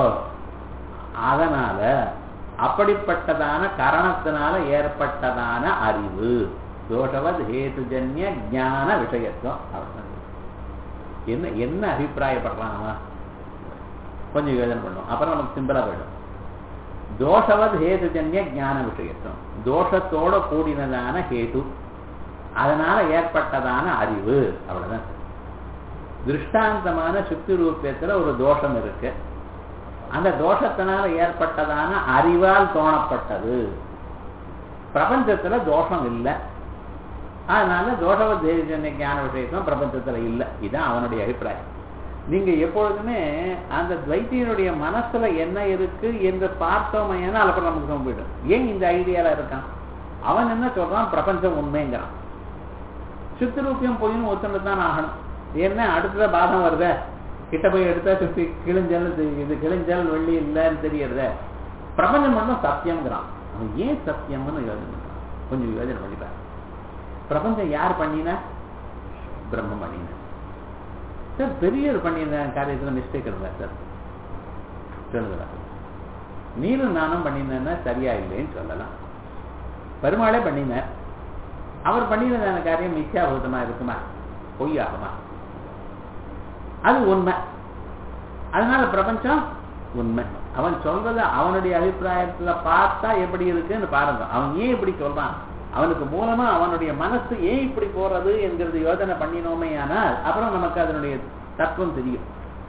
அதனால அப்படிப்பட்டதான காரணத்தினால ஏற்பட்டதான அறிவு தோஷவத் ஹேதுஜன்ய ஞான விஷயத்துவம் அவ்வளவுதான் என்ன என்ன அபிப்பிராயப்படுறான் அவன் கொஞ்சம் யோஜனை பண்ணும் அப்புறம் நமக்கு சிம்பிளா போயிடும் தோஷவத் ஹேதுஜன்ய ஞான விஷயத்துவம் தோஷத்தோட கூடினதான ஹேது அதனால ஏற்பட்டதான அறிவு அவ்வளவுதான் திருஷ்டாந்தமான சுத்தி ரூபியத்துல ஒரு தோஷம் இருக்கு அந்த தோஷத்தினால ஏற்பட்டதான அறிவால் தோணப்பட்டது பிரபஞ்சத்துல தோஷம் இல்லை அதனால தோஷவ தேஜன்ய ஞான விஷயத்தும் பிரபஞ்சத்துல இல்லை இதுதான் அவனுடைய அபிப்பிராயம் நீங்க எப்பொழுதுமே அந்த துவைத்தியனுடைய மனசுல என்ன இருக்கு என்று பார்த்தோமையான அப்புறம் நமக்கு போயிடும் ஏன் இந்த ஐடியால இருக்கான் அவன் என்ன சொல்றான் பிரபஞ்சம் உண்மைங்கிறான் சித்திரூப்பியம் போயின்னு ஒத்துண்டு தான் ஆகணும் என்ன அடுத்தத பாதம் வருத கிட்ட போய் எடுத்தா சுத்தி கிழிஞ்சல் இது கிழிஞ்சல் வெள்ளி இல்லைன்னு தெரியறத பிரபஞ்சம் மட்டும் சத்தியம்ங்கிறான் அவன் ஏன் சத்தியம்னு யோஜனை பண்றான் கொஞ்சம் யோஜனை பண்ணிப்பார் பிரபஞ்சம் யார் பண்ணினா பிரம்மம் பண்ணின சார் பெரியவர் பண்ணியிருந்த காரியத்தில் மிஸ்டேக் இருந்தா சார் சொல்லுங்களா நீனும் நானும் பண்ணியிருந்தேன்னா சரியா இல்லைன்னு சொல்லலாம் பெருமாளே பண்ணினார் அவர் பண்ணினதான காரியம் மித்யாபூதமா இருக்குமா பொய்யாகுமா அது உண்மை அதனால பிரபஞ்சம் உண்மை அவன் சொல்றத அவனுடைய அபிப்பிராயத்துல பார்த்தா எப்படி இருக்குன்னு பாருங்க அவன் ஏன் இப்படி சொல்றான் அவனுக்கு மூலமா அவனுடைய மனசு ஏன் இப்படி போறது என்கிறது யோசனை பண்ணினோமே ஆனால் அப்புறம் நமக்கு அதனுடைய தத்துவம் தெரியும்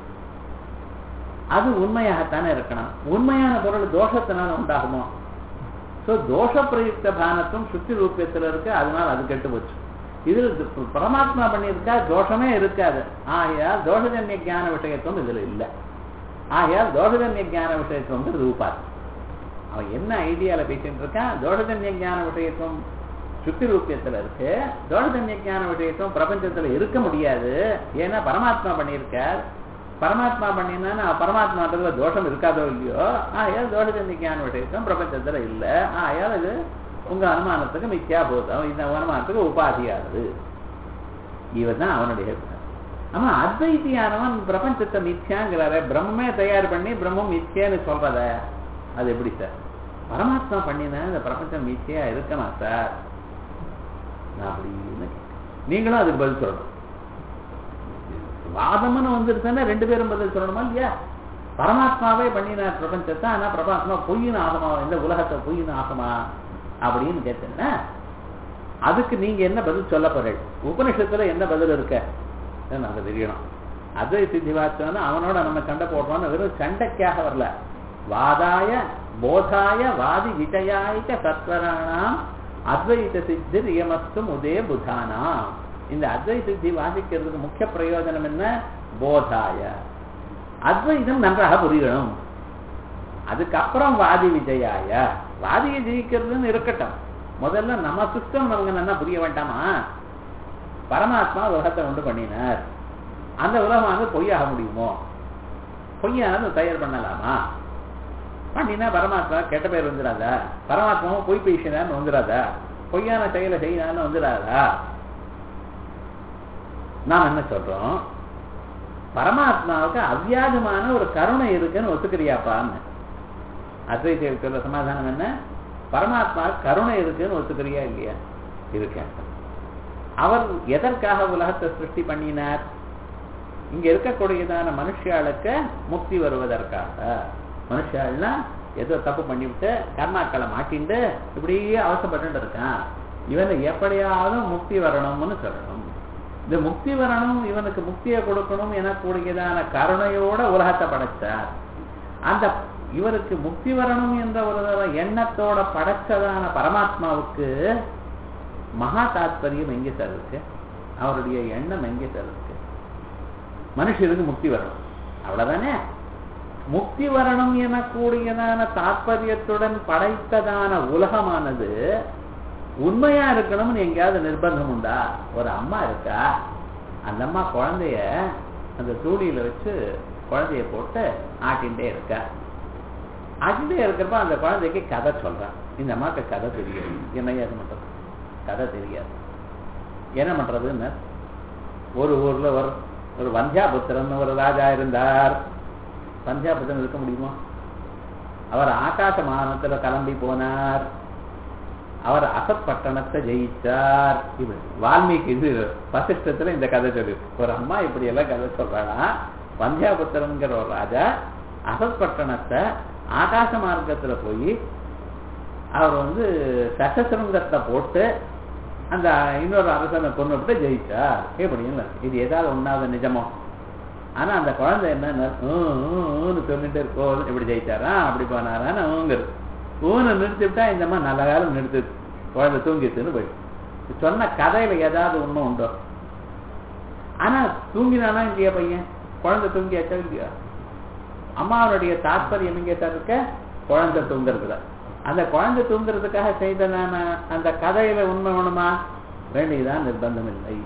அது உண்மையாகத்தானே இருக்கணும் உண்மையான பொருள் தோஷத்தினால உண்டாகுமோ ஸோ தோஷ பிரயுக்த பானத்துவம் சுத்தி ரூபியத்தில் இருக்கு அதனால அது கெட்டு போச்சு இதில் பரமாத்மா பண்ணியிருக்கா தோஷமே இருக்காது ஆகையால் தோஷஜன்ய ஞான விஷயத்துவம் இதுல இல்லை ஆகையால் தோஷஜன்ய ஞான விஷயத்துவம் ரூபார் அவன் என்ன ஐடியால பேசிட்டு இருக்கான் தோஷஜன்ய ஞான விஷயத்துவம் சுத்தி ரூபியத்துல இருக்கு தோஷஜன்ய ஞான விஷயத்துவம் பிரபஞ்சத்துல இருக்க முடியாது ஏன்னா பரமாத்மா பண்ணியிருக்கார் பரமாத்மா பண்ணினா பரமாத்மான்றதுல தோஷம் இருக்காதோ இல்லையோ ஆகையால் தோஷஜன்ய ஞான விஷயத்துவம் பிரபஞ்சத்துல இல்லை ஆகையால் இது உங்க அனுமானத்துக்கு மித்யா பூதம் இந்த அனுமானத்துக்கு உபாதியானது இவன் தான் அவனுடைய ஆமா அத்வைத்தியானவன் பிரபஞ்சத்தை மித்யாங்கிறார பிரம்மே தயார் பண்ணி பிரம்மம் மித்யன்னு சொல்றத அது எப்படி சார் பரமாத்மா பண்ணினா இந்த பிரபஞ்சம் மித்யா இருக்கமா சார் நான் அப்படின்னு நீங்களும் அதுக்கு பதில் சொல்லணும் வாதம்னு வந்துருச்சுன்னா ரெண்டு பேரும் பதில் சொல்லணுமா இல்லையா பரமாத்மாவே பண்ணினார் பிரபஞ்சத்தை ஆனா பரமாத்மா பொய்யின் ஆகமா இந்த உலகத்தை பொய்யின் ஆகமா அப்படின்னு கேட்டேன்னா அதுக்கு நீங்க என்ன பதில் சொல்ல போறீங்க உபனிஷத்துல என்ன பதில் இருக்க நமக்கு தெரியணும் அத்வை சித்தி வாச்சோன்னா அவனோட நம்ம சண்டை போடுறோம்னு வெறும் சண்டைக்காக வரல வாதாய போதாய வாதி விஜயாய்க்க சத்வராணாம் அத்வைத சித்தி ரியமஸ்தும் உதே புதானாம் இந்த அத்வை சித்தி வாசிக்கிறதுக்கு முக்கிய பிரயோஜனம் என்ன போதாய அத்வைதம் நன்றாக புரியணும் அதுக்கப்புறம் வாதி விஜயாய வாதியை ஜெயிக்கிறதுன்னு இருக்கட்டும் முதல்ல நம்ம சிஸ்டம் நமக்கு நல்லா புரிய வேண்டாமா பரமாத்மா உலகத்தை உண்டு பண்ணினார் அந்த உலகமானது பொய்யாக முடியுமோ பொய்யானது தயார் பண்ணலாமா பண்ணினா பரமாத்மா கெட்ட பேர் வந்துடாதா பரமாத்மாவும் பொய் பேசினான்னு வந்துடாதா பொய்யான செயலை செய்யினான்னு வந்துடாதா நாம் என்ன சொல்றோம் பரமாத்மாவுக்கு அவ்வியாஜமான ஒரு கருணை இருக்குன்னு ஒத்துக்கிறியாப்பான்னு அத்வைத சொல்ற சமாதானம் என்ன பரமாத்மா கருணை இருக்குன்னு ஒத்துக்கிறியா இல்லையா இருக்கேன் அவர் எதற்காக உலகத்தை சிருஷ்டி பண்ணினார் இங்க இருக்கக்கூடியதான மனுஷாளுக்கு முக்தி வருவதற்காக மனுஷாள்னா ஏதோ தப்பு பண்ணிவிட்டு கர்மாக்களை மாட்டிண்டு இப்படியே அவசப்பட்டு இருக்கான் இவனை எப்படியாவது முக்தி வரணும்னு சொல்லணும் இந்த முக்தி வரணும் இவனுக்கு முக்தியை கொடுக்கணும் எனக்கூடியதான கருணையோட உலகத்தை படைச்சார் அந்த இவருக்கு முக்தி வரணும் என்ற ஒரு எண்ணத்தோட படைச்சதான பரமாத்மாவுக்கு மகா தாத்பரியம் எங்கே சார் இருக்கு அவருடைய எண்ணம் எங்கே சார் இருக்கு மனுஷருக்கு முக்தி வரணும் அவ்வளவுதானே முக்தி வரணும் எனக்கூடியதான தாத்பரியத்துடன் படைத்ததான உலகமானது உண்மையா இருக்கணும்னு எங்கேயாவது நிர்பந்தம் உண்டா ஒரு அம்மா இருக்கா அந்த அம்மா குழந்தைய அந்த தூளியில வச்சு குழந்தைய போட்டு ஆட்டின்ண்டே இருக்கா ஆட்டின்ண்டே இருக்கிறப்ப அந்த குழந்தைக்கு கதை சொல்றான் இந்த அம்மாக்கு கதை தெரியாது என்ன ஏது பண்றது கதை தெரியாது என்ன பண்றதுன்னு ஒரு ஊர்ல ஒரு ஒரு வந்தியாபுத்திரன் ஒரு ராஜா இருந்தார் வந்தியாபுத்திரன் இருக்க முடியுமா அவர் ஆகாச மானத்துல கிளம்பி போனார் அவர் அசத் பட்டணத்தை ஜெயிச்சார் இப்படி வால்மீகி இது வசிஷ்டத்துல இந்த கதை சொல்லி ஒரு அம்மா இப்படி எல்லாம் கதை சொல்றானா வந்தியாபுத்திரங்கிற ஒரு ராஜா அசத் பட்டணத்தை ஆகாச மார்க்கத்துல போய் அவர் வந்து சசசுருங்கத்தை போட்டு அந்த இன்னொரு அரசனை கொண்டுட்டு ஜெயிச்சார் எப்படின்னு இது ஏதாவது ஒன்னாவது நிஜமோ ஆனா அந்த குழந்தை என்ன சொல்லிட்டு இருக்கோ இப்படி ஜெயிச்சாரா அப்படி போனாரான்னு ஊங்குறது ஊனை நிறுத்திவிட்டா இந்த மாதிரி நல்ல காலம் நிறுத்து குழந்தை தூங்கிட்டுன்னு போயிட்டு சொன்ன கதையில ஏதாவது ஒண்ணும் உண்டோ ஆனா தூங்கினானா இல்லையா பையன் குழந்தை தூங்கியாச்சா இல்லையா அம்மாவுடைய தாற்பயம் எங்க சார் இருக்க குழந்தை தூங்குறதுல அந்த குழந்தை தூங்குறதுக்காக செய்ததான அந்த கதையில உண்மை வேணுமா வேண்டியதான் நிர்பந்தம் இல்லை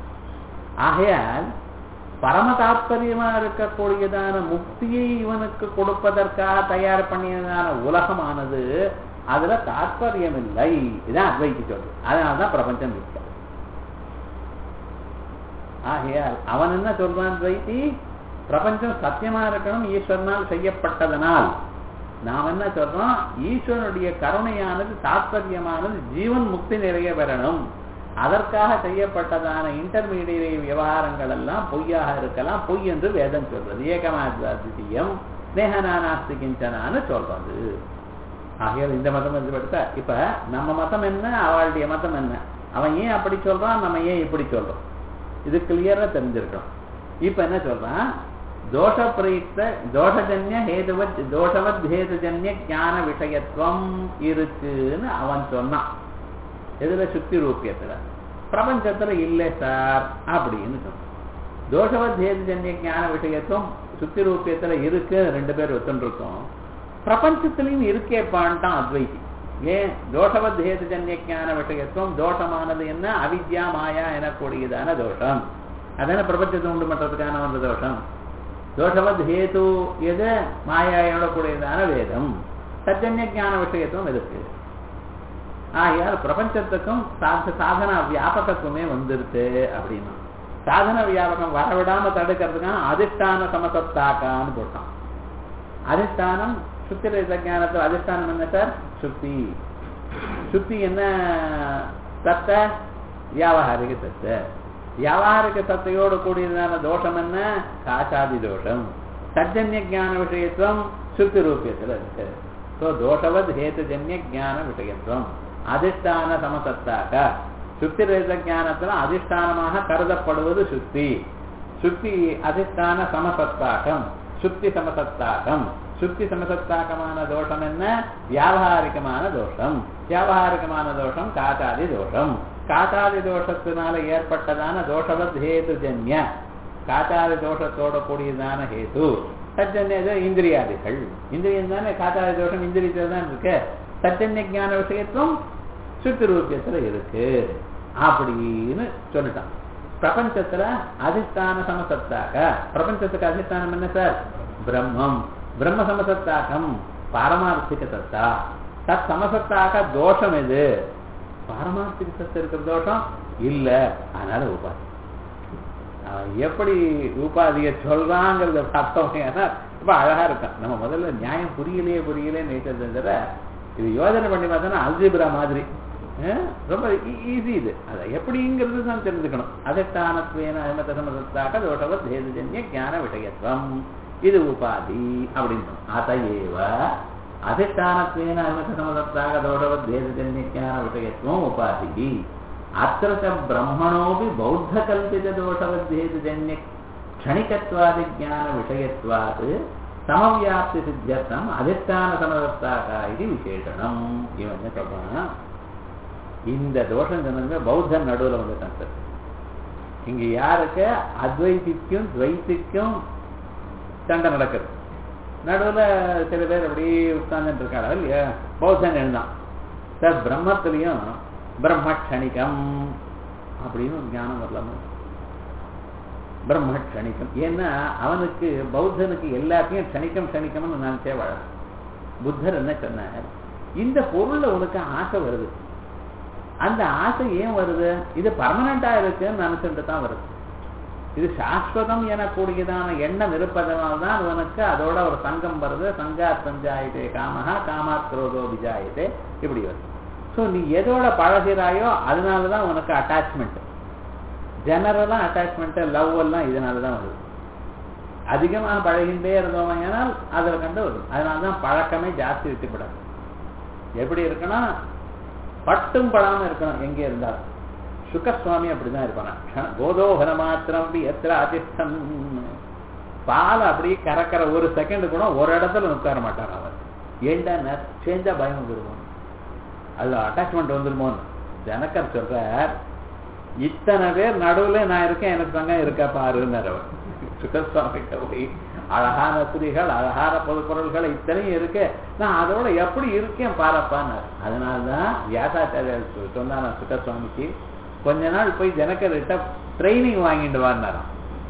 ஆகையால் பரம தாற்பயமா இருக்கக்கூடியதான முக்தியை இவனுக்கு கொடுப்பதற்காக தயார் பண்ணியதான உலகமானது அதுல தாற்பயம் இல்லை இதான் அத்வைக்கு சொல்றது அதனாலதான் பிரபஞ்சம் மிக்க ஆகையால் அவன் என்ன சொல்றான் துவைத்தி பிரபஞ்சம் சத்தியமா இருக்கணும் ஈஸ்வரனால் செய்யப்பட்டதனால் நாம் என்ன சொல்றோம் ஈஸ்வரனுடைய கருணையானது தாத்பரியமானது ஜீவன் முக்தி நிறைய பெறணும் அதற்காக செய்யப்பட்டதான இன்டர்மீடியட் விவகாரங்கள் எல்லாம் பொய்யாக இருக்கலாம் பொய் என்று வேதம் சொல்றது ஏகமாத்விதீயம் நேகநானாஸ்தி கிஞ்சனான்னு சொல்றது ஆகையால் இந்த மதம் வந்து படுத்த இப்ப நம்ம மதம் என்ன அவளுடைய மதம் என்ன அவன் ஏன் அப்படி சொல்றான் நம்ம ஏன் இப்படி சொல்றோம் இது கிளியரா தெரிஞ்சிருக்கணும் இப்ப என்ன சொல்றான் தோஷ பிரயுக்த தோஷஜன்ய ஹேதுவத் தோஷவத் ஹேதுஜன்ய ஞான விஷயத்துவம் இருக்குன்னு அவன் சொன்னான் எதுல சுத்தி ரூபியத்துல பிரபஞ்சத்துல இல்லை சார் அப்படின்னு சொன்னான் தோஷவத் ஹேதுஜன்ய ஞான விஷயத்துவம் சுத்தி ரூபியத்துல இருக்கு ரெண்டு பேர் ஒத்துருக்கோம் பிரபஞ்சத்திலையும் இருக்கேப்பான்ட்டான் அத்வைதி ஏன் தோஷவத் ஹேதுஜன்ய ஞான விஷயத்துவம் தோஷமானது என்ன அவித்யா மாயா எனக்கூடியதான தோஷம் அதான பிரபஞ்சத்தை உண்டு பண்றதுக்கான ஒரு தோஷம் தோஷவத் ஹேது எது மாயாயோட கூடியதான வேதம் சஜன்ய ஞான விஷயத்துவம் இருக்கு ஆகையால் பிரபஞ்சத்துக்கும் சாத சாதன வியாபகத்துவமே வந்துருது அப்படின்னா சாதன வியாபகம் வரவிடாம தடுக்கிறதுக்கான அதிஷ்டான சமசத்தாக்கான்னு போட்டான் அதிஷ்டானம் சுத்தி ஞானத்தில் அதிஷ்டானம் என்ன சார் சுத்தி சுத்தி என்ன சத்த வியாபகாரிக சத்த வியாபாரிக சத்தையோடு கூடியதான தோஷம் என்ன காசாதி தோஷம் சஜன்ய ஜான விஷயத்துவம் சுத்தி ரூபியத்தில் இருக்கு ஸோ தோஷவத் ஹேத்துஜன்ய ஜான விஷயத்துவம் அதிஷ்டான சமசத்தாக சுத்தி ரேத ஞானத்துல அதிஷ்டானமாக கருதப்படுவது சுத்தி சுத்தி அதிஷ்டான சமசத்தாகம் சுத்தி சமசத்தாகம் சுத்தி சமசத்தாகமான தோஷம் என்ன வியாபாரிகமான தோஷம் வியாபாரிகமான தோஷம் காட்டாதி தோஷம் காட்டாதி தோஷத்தினால ஏற்பட்டதான தோஷவத் ஹேதுஜன்ய காட்டாதி தோஷத்தோட கூடியதான ஹேது சஜன்ய இந்திரியாதிகள் இந்திரியம் தானே காட்டாதி தோஷம் இந்திரியத்தில் தான் இருக்கு சஜன்ய ஜான விஷயத்துவம் சுத்தி ரூபியத்துல இருக்கு அப்படின்னு சொல்லிட்டான் பிரபஞ்சத்துல அதிஷ்டான சமசத்தாக பிரபஞ்சத்துக்கு அதிஷ்டானம் என்ன சார் பிரம்மம் பிரம்ம சமசத்தாக்கம் பாரமார்த்திக சத்தா தத் சமசத்தாக தோஷம் எது பாரமார்த்திக சத்து இருக்கிற தோஷம் இல்ல அதனால உபாதி எப்படி உபாதிய சொல்றாங்கிறத பார்த்தோம் ஏன்னா ரொம்ப அழகா இருக்கும் நம்ம முதல்ல நியாயம் புரியலையே புரியலையே நினைச்சது இது யோஜனை பண்ணி பார்த்தோன்னா அல்ஜிபிரா மாதிரி ரொம்ப ஈஸி இது அதை எப்படிங்கிறது தான் தெரிஞ்சுக்கணும் அதிஷ்டானத்வேன அஹமத சமதத்தாக தோஷவத் ஹேதுஜன்ய ஞான விஷயத்துவம் இது உபாதி அப்படின்னு அதையேவ அதிஷ்டானத்வேன அஹமத சமதத்தாக தோஷவத் ஹேதுஜன்ய ஞான விஷயத்துவம் உபாதி அத்திர ச பிரம்மணோபி பௌத்த கல்பித தோஷவத் ஹேதுஜன்ய க்ஷணிகத்வாதி ஞான விஷயத்வாத் சமவியாப்தி சித்தியர்த்தம் அதிஷ்டான சமதத்தாக இது விசேஷனம் இவன் என்ன சொல்றான் இந்த தோஷம் சொன்னது பௌத்தன் நடுவில் வந்துட்டான் சார் இங்க யாருக்கு அத்வைத்திக்கும் துவைத்திக்கும் சண்டை நடக்குது நடுவில் சில பேர் அப்படியே உட்கார்ந்துட்டு இருக்காங்க இல்லையா பௌத்தன் எழுந்தான் சார் பிரம்மத்திலையும் பிரம்மக்ஷணிகம் அப்படின்னு ஒரு ஞானம் வரலாமா பிரம்மக்ஷணிகம் ஏன்னா அவனுக்கு பௌத்தனுக்கு எல்லாத்தையும் க்ஷணிக்கம் க்ஷணிக்கம்னு நினைச்சே வாழ புத்தர் என்ன சொன்னார் இந்த பொருள்ல உனக்கு ஆசை வருது அந்த ஆசை ஏன் வருது இது பர்மனண்டா இருக்குன்னு நினைச்சுட்டு தான் வருது இது சாஸ்வதம் எனக்கூடியதான எண்ணம் இருப்பதனால தான் உனக்கு அதோட ஒரு சங்கம் வருது சங்காத் பஞ்சாயத்தே காமஹா காமாத் குரோதோ விஜாயத்தே இப்படி வருது ஸோ நீ எதோட பழகிறாயோ அதனால தான் உனக்கு அட்டாச்மெண்ட் ஜெனரலா அட்டாச்மெண்ட் லவ் எல்லாம் இதனால தான் வருது அதிகமாக பழகின்றே இருந்தோம் ஏனால் அதில் கண்டு வரும் அதனால தான் பழக்கமே ஜாஸ்தி விட்டுப்படாது எப்படி இருக்குன்னா பட்டும் படாம இருக்கணும் எங்கே இருந்தாலும் சுகசுவாமி அப்படிதான் இருப்பான் கோதோகன மாத்திரம் எத்திர அதிர்ஷ்டம் பால் அப்படியே கறக்கிற ஒரு செகண்ட் கூட ஒரு இடத்துல உட்கார மாட்டார் அவர் ஏண்டா சேஞ்சா பயம் வந்துருமோ அதுல அட்டாச்மெண்ட் வந்துருமோன்னு ஜனக்கர் சொல்றார் இத்தனை பேர் நடுவுல நான் இருக்கேன் எனக்கு தங்க இருக்கா பாருன்னார் அவர் சுகசுவாமிகிட்ட போய் அழகான ஸ்திரீகள் அழகான பொருட்கள் இத்தனையும் இருக்கு நான் அதோட எப்படி இருக்கேன் பாரப்பான்னார் அதனால்தான் வியாசாச்சாரியர் சொன்னார் சுகசுவாமிக்கு கொஞ்ச நாள் போய் ஜனக்கர்கிட்ட ட்ரைனிங் வாங்கிட்டு வாரினாராம்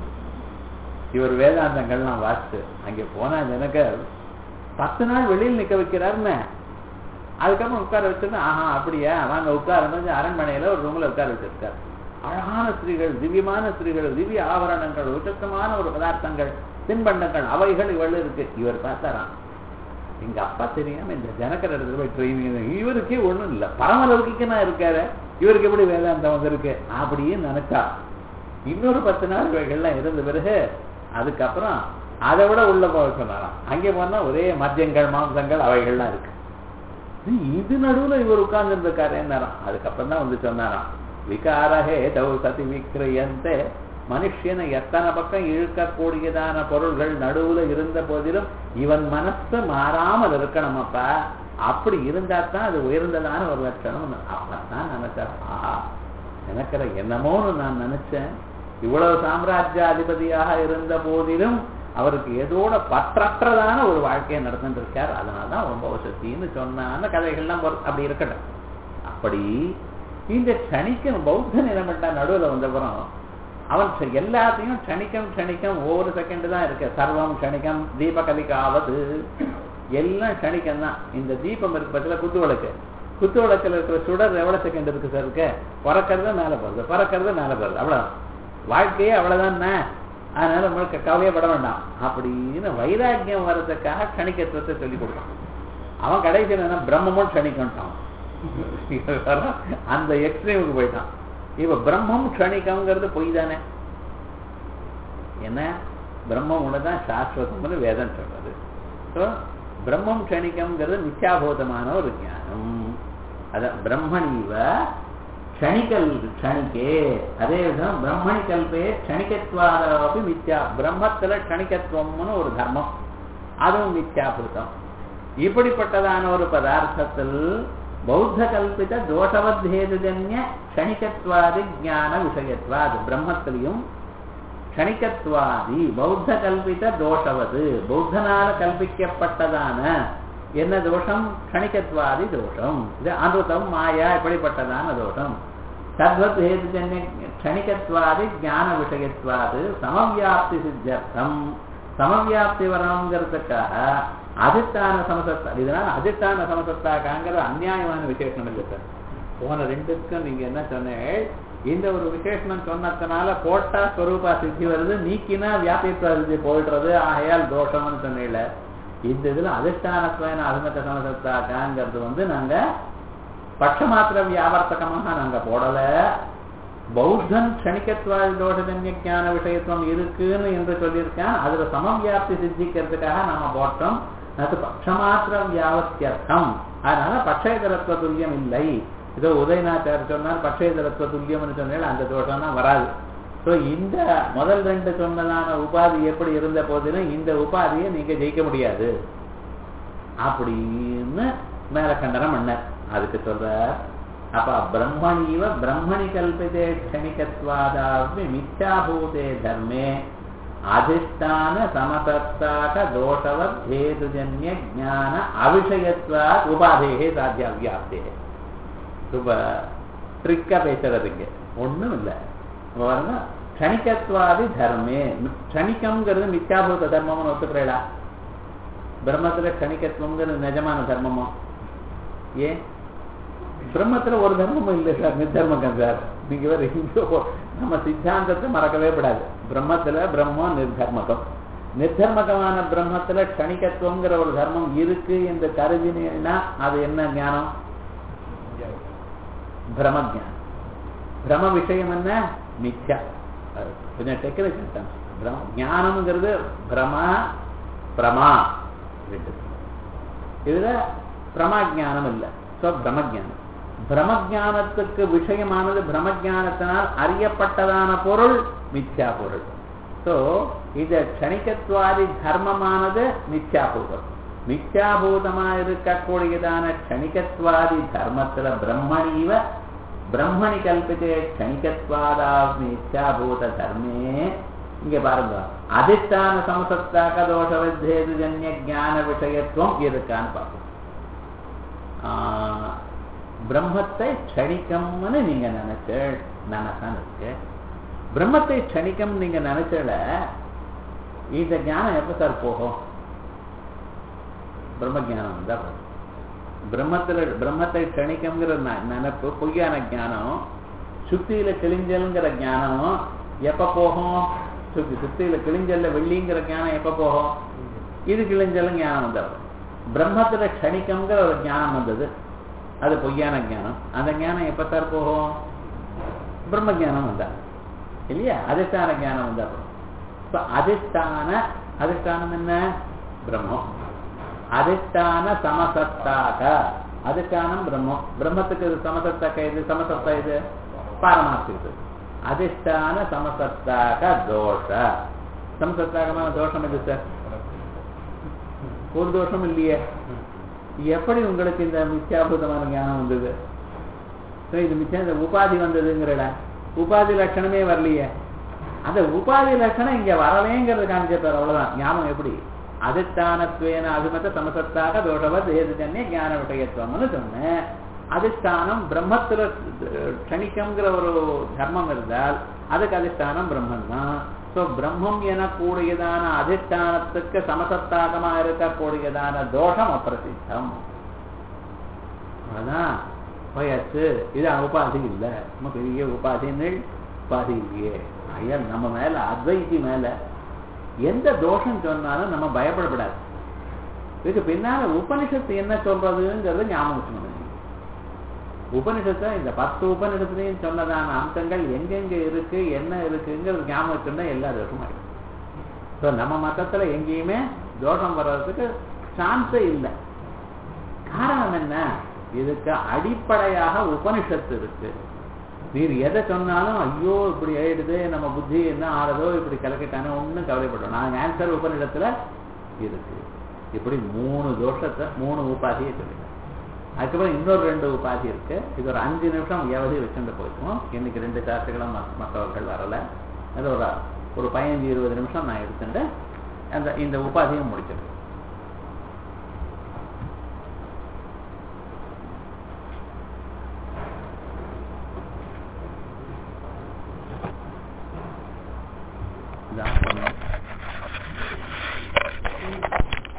இவர் வேதாந்தங்கள்லாம் வாசித்து அங்கே போனா ஜனக்கர் பத்து நாள் வெளியில் நிக்க வைக்கிறாருன்னு அதுக்கப்புறம் உட்கார வச்சிருந்தா ஆஹா அப்படியா வாங்க உட்கார அரண்மனையில ஒரு ரூம்ல உட்கார வச்சிருக்காரு அழகான ஸ்திரீகள் திவ்யமான ஸ்திரீகள் திவ்ய ஆபரணங்கள் உச்சக்கமான ஒரு பதார்த்தங்கள் தின்பண்டங்கள் அவைகள் இவள் இருக்கு இவர் பார்த்தாராம் எங்க அப்பா தெரியாம இந்த ஜனக்கர் இடத்துல போய் ட்ரைனிங் இவருக்கே ஒண்ணும் இல்ல பரமலவுக்கு இருக்காரு இவருக்கு எப்படி வேதாந்தம் வந்திருக்கு அப்படின்னு நினைச்சா இன்னொரு பத்து நாள் இவைகள்லாம் இருந்த பிறகு அதுக்கப்புறம் அதை விட உள்ள போக சொன்னாராம் அங்கே போனா ஒரே மத்தியங்கள் மாம்சங்கள் அவைகள்லாம் இருக்கு இது நடுவுல இவர் உட்கார்ந்து இருந்திருக்காரு என்னாராம் அதுக்கப்புறம் தான் வந்து சொன்னாராம் விகாரஹே தவு சதி விக்ரியந்தே மனுஷனை எத்தனை பக்கம் இழுக்கக்கூடியதான பொருள்கள் நடுவுல இருந்த போதிலும் இவன் மனசு மாறாமல் இருக்கணுமப்பா அப்படி இருந்தா தான் அது உயர்ந்ததான ஒரு லட்சணம் அப்பதான் நினைச்சார் ஆஹா நினைக்கிற என்னமோன்னு நான் நினைச்சேன் இவ்வளவு சாம்ராஜ்யாதிபதியாக இருந்த போதிலும் அவருக்கு ஏதோட பற்றற்றதான ஒரு வாழ்க்கையை நடந்துட்டு இருக்கார் அதனாலதான் ரொம்ப வசத்தின்னு சொன்ன கதைகள்லாம் அப்படி இருக்கட்டும் அப்படி இந்த க்ஷணிக்கம் பௌத்த நிலமட்டா நடுவில் வந்தப்புறம் அவன் எல்லாத்தையும் க்ஷணிக்கம் க்ஷணிக்கம் ஒவ்வொரு செகண்ட் தான் இருக்கு சர்வம் க்ஷணிக்கம் தீபகலிக்காவது எல்லாம் க்ஷணிக்கம் தான் இந்த தீபம் இருக்கு பட்சத்தில் குத்து விளக்கு குத்து விளக்கில் இருக்கிற சுடர் எவ்வளவு செகண்ட் இருக்கு சார் இருக்கு பறக்கிறது மேலே போகுது பறக்கிறது மேலே போகுது அவ்வளவுதான் வாழ்க்கையே அவ்வளவுதான் அதனால நம்மளுக்கு கவலையப்பட வேண்டாம் அப்படின்னு வைராக்கியம் வர்றதுக்காக கணிக்கத்துவத்தை சொல்லி கொடுத்தான் அவன் கடைசியில் என்ன பிரம்மமும் க்ஷணிக்கட்டான் அந்த எக்ஸ்ட்ரீமுக்கு போயிட்டான் இப்ப பிரம்மம் க்ஷணிக்கம்ங்கிறது பொய் தானே என்ன பிரம்மம் ஒண்ணுதான் சாஸ்வதம்னு வேதம் சொல்றது ஸோ பிரம்மம் க்ஷணிக்கம்ங்கிறது மித்யாபூதமான ஒரு ஞானம் அதான் பிரம்மணீவ க்ஷணிக்கல் க்ஷணிக்கே அதே விதம் பிரம்மணி கல்பே க்ஷணிக்கத்வாதி மித்யா பிரம்மத்துல க்ஷணிக்கத்துவம்னு ஒரு தர்மம் அதுவும் மித்யாபூதம் இப்படிப்பட்டதான ஒரு பதார்த்தத்தில் பௌத்த கல்பித தோஷவத்ஹேதுஜன்ய க்ஷணிக்கத்வாதி ஞான விஷயத்வாது பிரம்மத்திலையும் க்ஷணிக்கத்வாதி பௌத்த கல்பித தோஷவது பௌத்தனால கல்பிக்கப்பட்டதான என்ன தோஷம் க்ஷணிக்கத்வாதி தோஷம் இது அனுதம் மாயா இப்படிப்பட்டதான தோஷம் தத்வத் ஹேதுஜன்ய க்ஷணிக்கத்வாதி ஞான விஷயத்வாது சமவியாப்தி சித்தியர்த்தம் சமவியாப்தி வரணுங்கிறதுக்காக அதிஷ்டான சமசத்தா இதனால அதிஷ்டான சமசத்தாக்காங்கிற அந்நியாயமான விசேஷனம் இல்லை சார் போன ரெண்டுக்கும் நீங்க என்ன சொன்னேன் இந்த ஒரு விசேஷனம் சொன்னதுனால போட்டா ஸ்வரூபா சித்தி வருது நீக்கினா வியாபித்வ சித்தி போயிடுறது ஆகையால் தோஷம்னு சொன்னீங்கள இந்த இதுல அதிஷ்டானத்துவன அருமத்த சமசத்தாக்காங்கிறது வந்து நாங்க பட்சமாத்திர வியாவர்த்தகமாக நாங்க போடல பௌத்தன் க்ஷணிக்கத்வாதி தோஷஜன்ய ஞான விஷயத்துவம் இருக்குன்னு என்று சொல்லியிருக்கான் அதுல சமவியாப்தி சித்திக்கிறதுக்காக நாம போட்டோம் அது பட்சமாத்திர வியாவத்தியர்த்தம் அதனால பட்சேதரத்துவ துல்லியம் இல்லை இதோ உதயநாச்சார் சொன்னார் பட்சேதரத்துவ துல்லியம்னு சொன்னால் அந்த தோஷம் தான் வராது ஸோ இந்த முதல் ரெண்டு சொன்னதான உபாதி எப்படி இருந்த போதிலும் இந்த உபாதியை நீங்க ஜெயிக்க முடியாது அப்படின்னு மேல கண்டனம் பண்ணார் அதுக்கு சொல்ற அப்ப பிரம்மணீவ பிரம்மணி கல்பிதே க்ஷணிகத்வாதாவி மித்யாபூதே தர்மே அதிஷ்டான சமசத்தாக தோஷவத் ஹேதுஜன்ய ஜான அவிஷயத்வா உபாதேகே சாத்திய வியாப்தே ரொம்ப ட்ரிக்கா பேசுறதுங்க ஒண்ணும் இல்லை பாருங்க க்ஷணிகத்வாதி தர்மே க்ஷணிக்கம்ங்கிறது மித்யாபூத தர்மம்னு ஒத்துக்கிறீடா பிரம்மத்துல க்ஷணிகத்துவங்கிறது நிஜமான தர்மமோ ஏன் பிரம்மத்துல ஒரு தர்மமும் இல்லை சார் நிர்தர்மகம் சார் நீங்க வேற எங்கேயோ நம்ம சித்தாந்தத்தை மறக்கவே கூடாது பிரம்மத்துல பிரம்மம் நிர்தர்மகம் நிர்தர்மகமான பிரம்மத்துல க்ஷணிகத்துவங்கிற ஒரு தர்மம் இருக்கு என்று கருதினா அது என்ன ஞானம் பிரம ஜானம் பிரம விஷயம் என்ன மித்யா கொஞ்சம் டெக்னிக்கல் பிரம ஞானம்ங்கிறது பிரமா பிரமா ரெண்டு இதுல பிரமா ஜானம் இல்லை ஸோ பிரமஜானம் பிரமஜானத்துக்கு விஷயமானது பிரமஜானத்தினால் அறியப்பட்டதான பொருள் மித்யா பொருள் ஸோ இந்த க்ஷணிகத்வாதி தர்மமானது மித்யாபூதம் மித்யாபூதமா இருக்கக்கூடியதான க்ஷணிகத்வாதி தர்மத்துல பிரம்மணீவ பிரம்மணி கல்பித்தே க்ஷணிகத்வாதாஸ்மி மித்யாபூத தர்மே இங்க பாருங்க அதிஷ்டான சமசத்தாக தோஷ வித்தேதுஜன்ய ஜான விஷயத்துவம் இருக்கான்னு பார்ப்போம் பிரம்மத்தை க்ஷணிக்கம்னு நீங்க நினைச்ச நினைச்சான் இருக்கு பிரம்மத்தை க்ஷணிக்கம் நீங்க நினைச்சல இந்த ஞானம் எப்ப சார் போகும் பிரம்ம ஜானம் வந்தா போகும் பிரம்மத்துல பிரம்மத்தை க்ஷணிக்கம்ங்கிற நினைப்பு பொய்யான ஞானம் சுத்தியில கிழிஞ்சல்ங்கிற ஞானம் எப்ப போகும் சுத்தி சுத்தியில கிழிஞ்சல்ல வெள்ளிங்கிற ஞானம் எப்ப போகும் இது கிழிஞ்சல் ஞானம் வந்தது பிரம்மத்துல க்ஷணிக்கம்ங்கிற ஒரு ஞானம் வந்தது அது பொய்யான ஞானம் அந்த ஞானம் எப்ப சார் போகும் பிரம்ம ஞானம் வந்தா இல்லையா அதிஷ்டான ஞானம் வந்தா போகும் இப்ப அதிஷ்டான அதிஷ்டானம் என்ன பிரம்மம் அதிஷ்டான சமசத்தாக அதிஷ்டானம் பிரம்மம் பிரம்மத்துக்கு இது சமசத்தாக இது சமசத்தா இது பாரமார்த்திக்கு அதிஷ்டான சமசத்தாக தோஷ சமசத்தாகமான தோஷம் எது சார் ஒரு தோஷம் இல்லையே எப்படி உங்களுக்கு இந்த மித்யாபூதமான ஞானம் வந்தது சரி, இது மிச்சம் இந்த உபாதி வந்ததுங்கிறட உபாதி லட்சணமே வரலையே அந்த உபாதி லட்சணம் இங்க வரலேங்கிறது காமிச்சிருப்பார் அவ்வளவுதான் ஞானம் எப்படி அதிஷ்டானத்வேன அபிமத சமசத்தாக தோஷவத் ஏதுஜன்ய ஞான விஷயத்துவம்னு சொன்னேன் அதிஷ்டானம் பிரம்மத்துல க்ஷணிக்கம்ங்கிற ஒரு தர்மம் இருந்தால் அதுக்கு அதிஷ்டானம் பிரம்மன் தான் ஸோ பிரம்மம் எனக்கூடியதான அதிஷ்டானத்துக்கு சமசத்தாகமா இருக்கக்கூடியதான தோஷம் அப்பிரசித்தம் அதான் போயாச்சு இது உபாதி இல்லை நம்ம பெரிய உபாதிகள் உபாதி இல்லையே ஐயா நம்ம மேல அத்வைத்தி மேல எந்த தோஷம் சொன்னாலும் நம்ம பயப்படப்படாது இதுக்கு பின்னால உபனிஷத்து என்ன சொல்றதுங்கிறது ஞாபகம் வச்சுக்கணும் உபனிஷத்தை இந்த பத்து உபனிஷத்துலையும் சொன்னதான அம்சங்கள் எங்கெங்க இருக்கு என்ன இருக்குங்கிறது ஞாபகம் வச்சுருந்தா எல்லா தோஷமும் ஆயிடும் ஸோ நம்ம மதத்துல எங்கேயுமே தோஷம் வர்றதுக்கு சான்ஸே இல்லை காரணம் என்ன இதுக்கு அடிப்படையாக உபனிஷத்து இருக்கு நீர் எதை சொன்னாலும் ஐயோ இப்படி ஆயிடுது நம்ம புத்தி என்ன ஆறதோ இப்படி கலக்கிட்டானே ஒன்றும் கவலைப்படும் நான் ஆன்சர் உபனிடத்துல இருக்கு இப்படி மூணு தோஷத்தை மூணு உபாதியை சொல்லிட்டேன் அதுக்கப்புறம் இன்னொரு ரெண்டு உபாதி இருக்கு இது ஒரு அஞ்சு நிமிஷம் வியாவதி வச்சுட்டு போயிருக்கோம் இன்னைக்கு ரெண்டு சாஸ்திரங்களும் மத்- மற்றவர்கள் வரல அது ஒரு ஒரு பதினஞ்சு இருபது நிமிஷம் நான் எடுத்துட்டு அந்த இந்த உபாதியை முடிச்சிருக்கேன் இதான் சொன்னேன்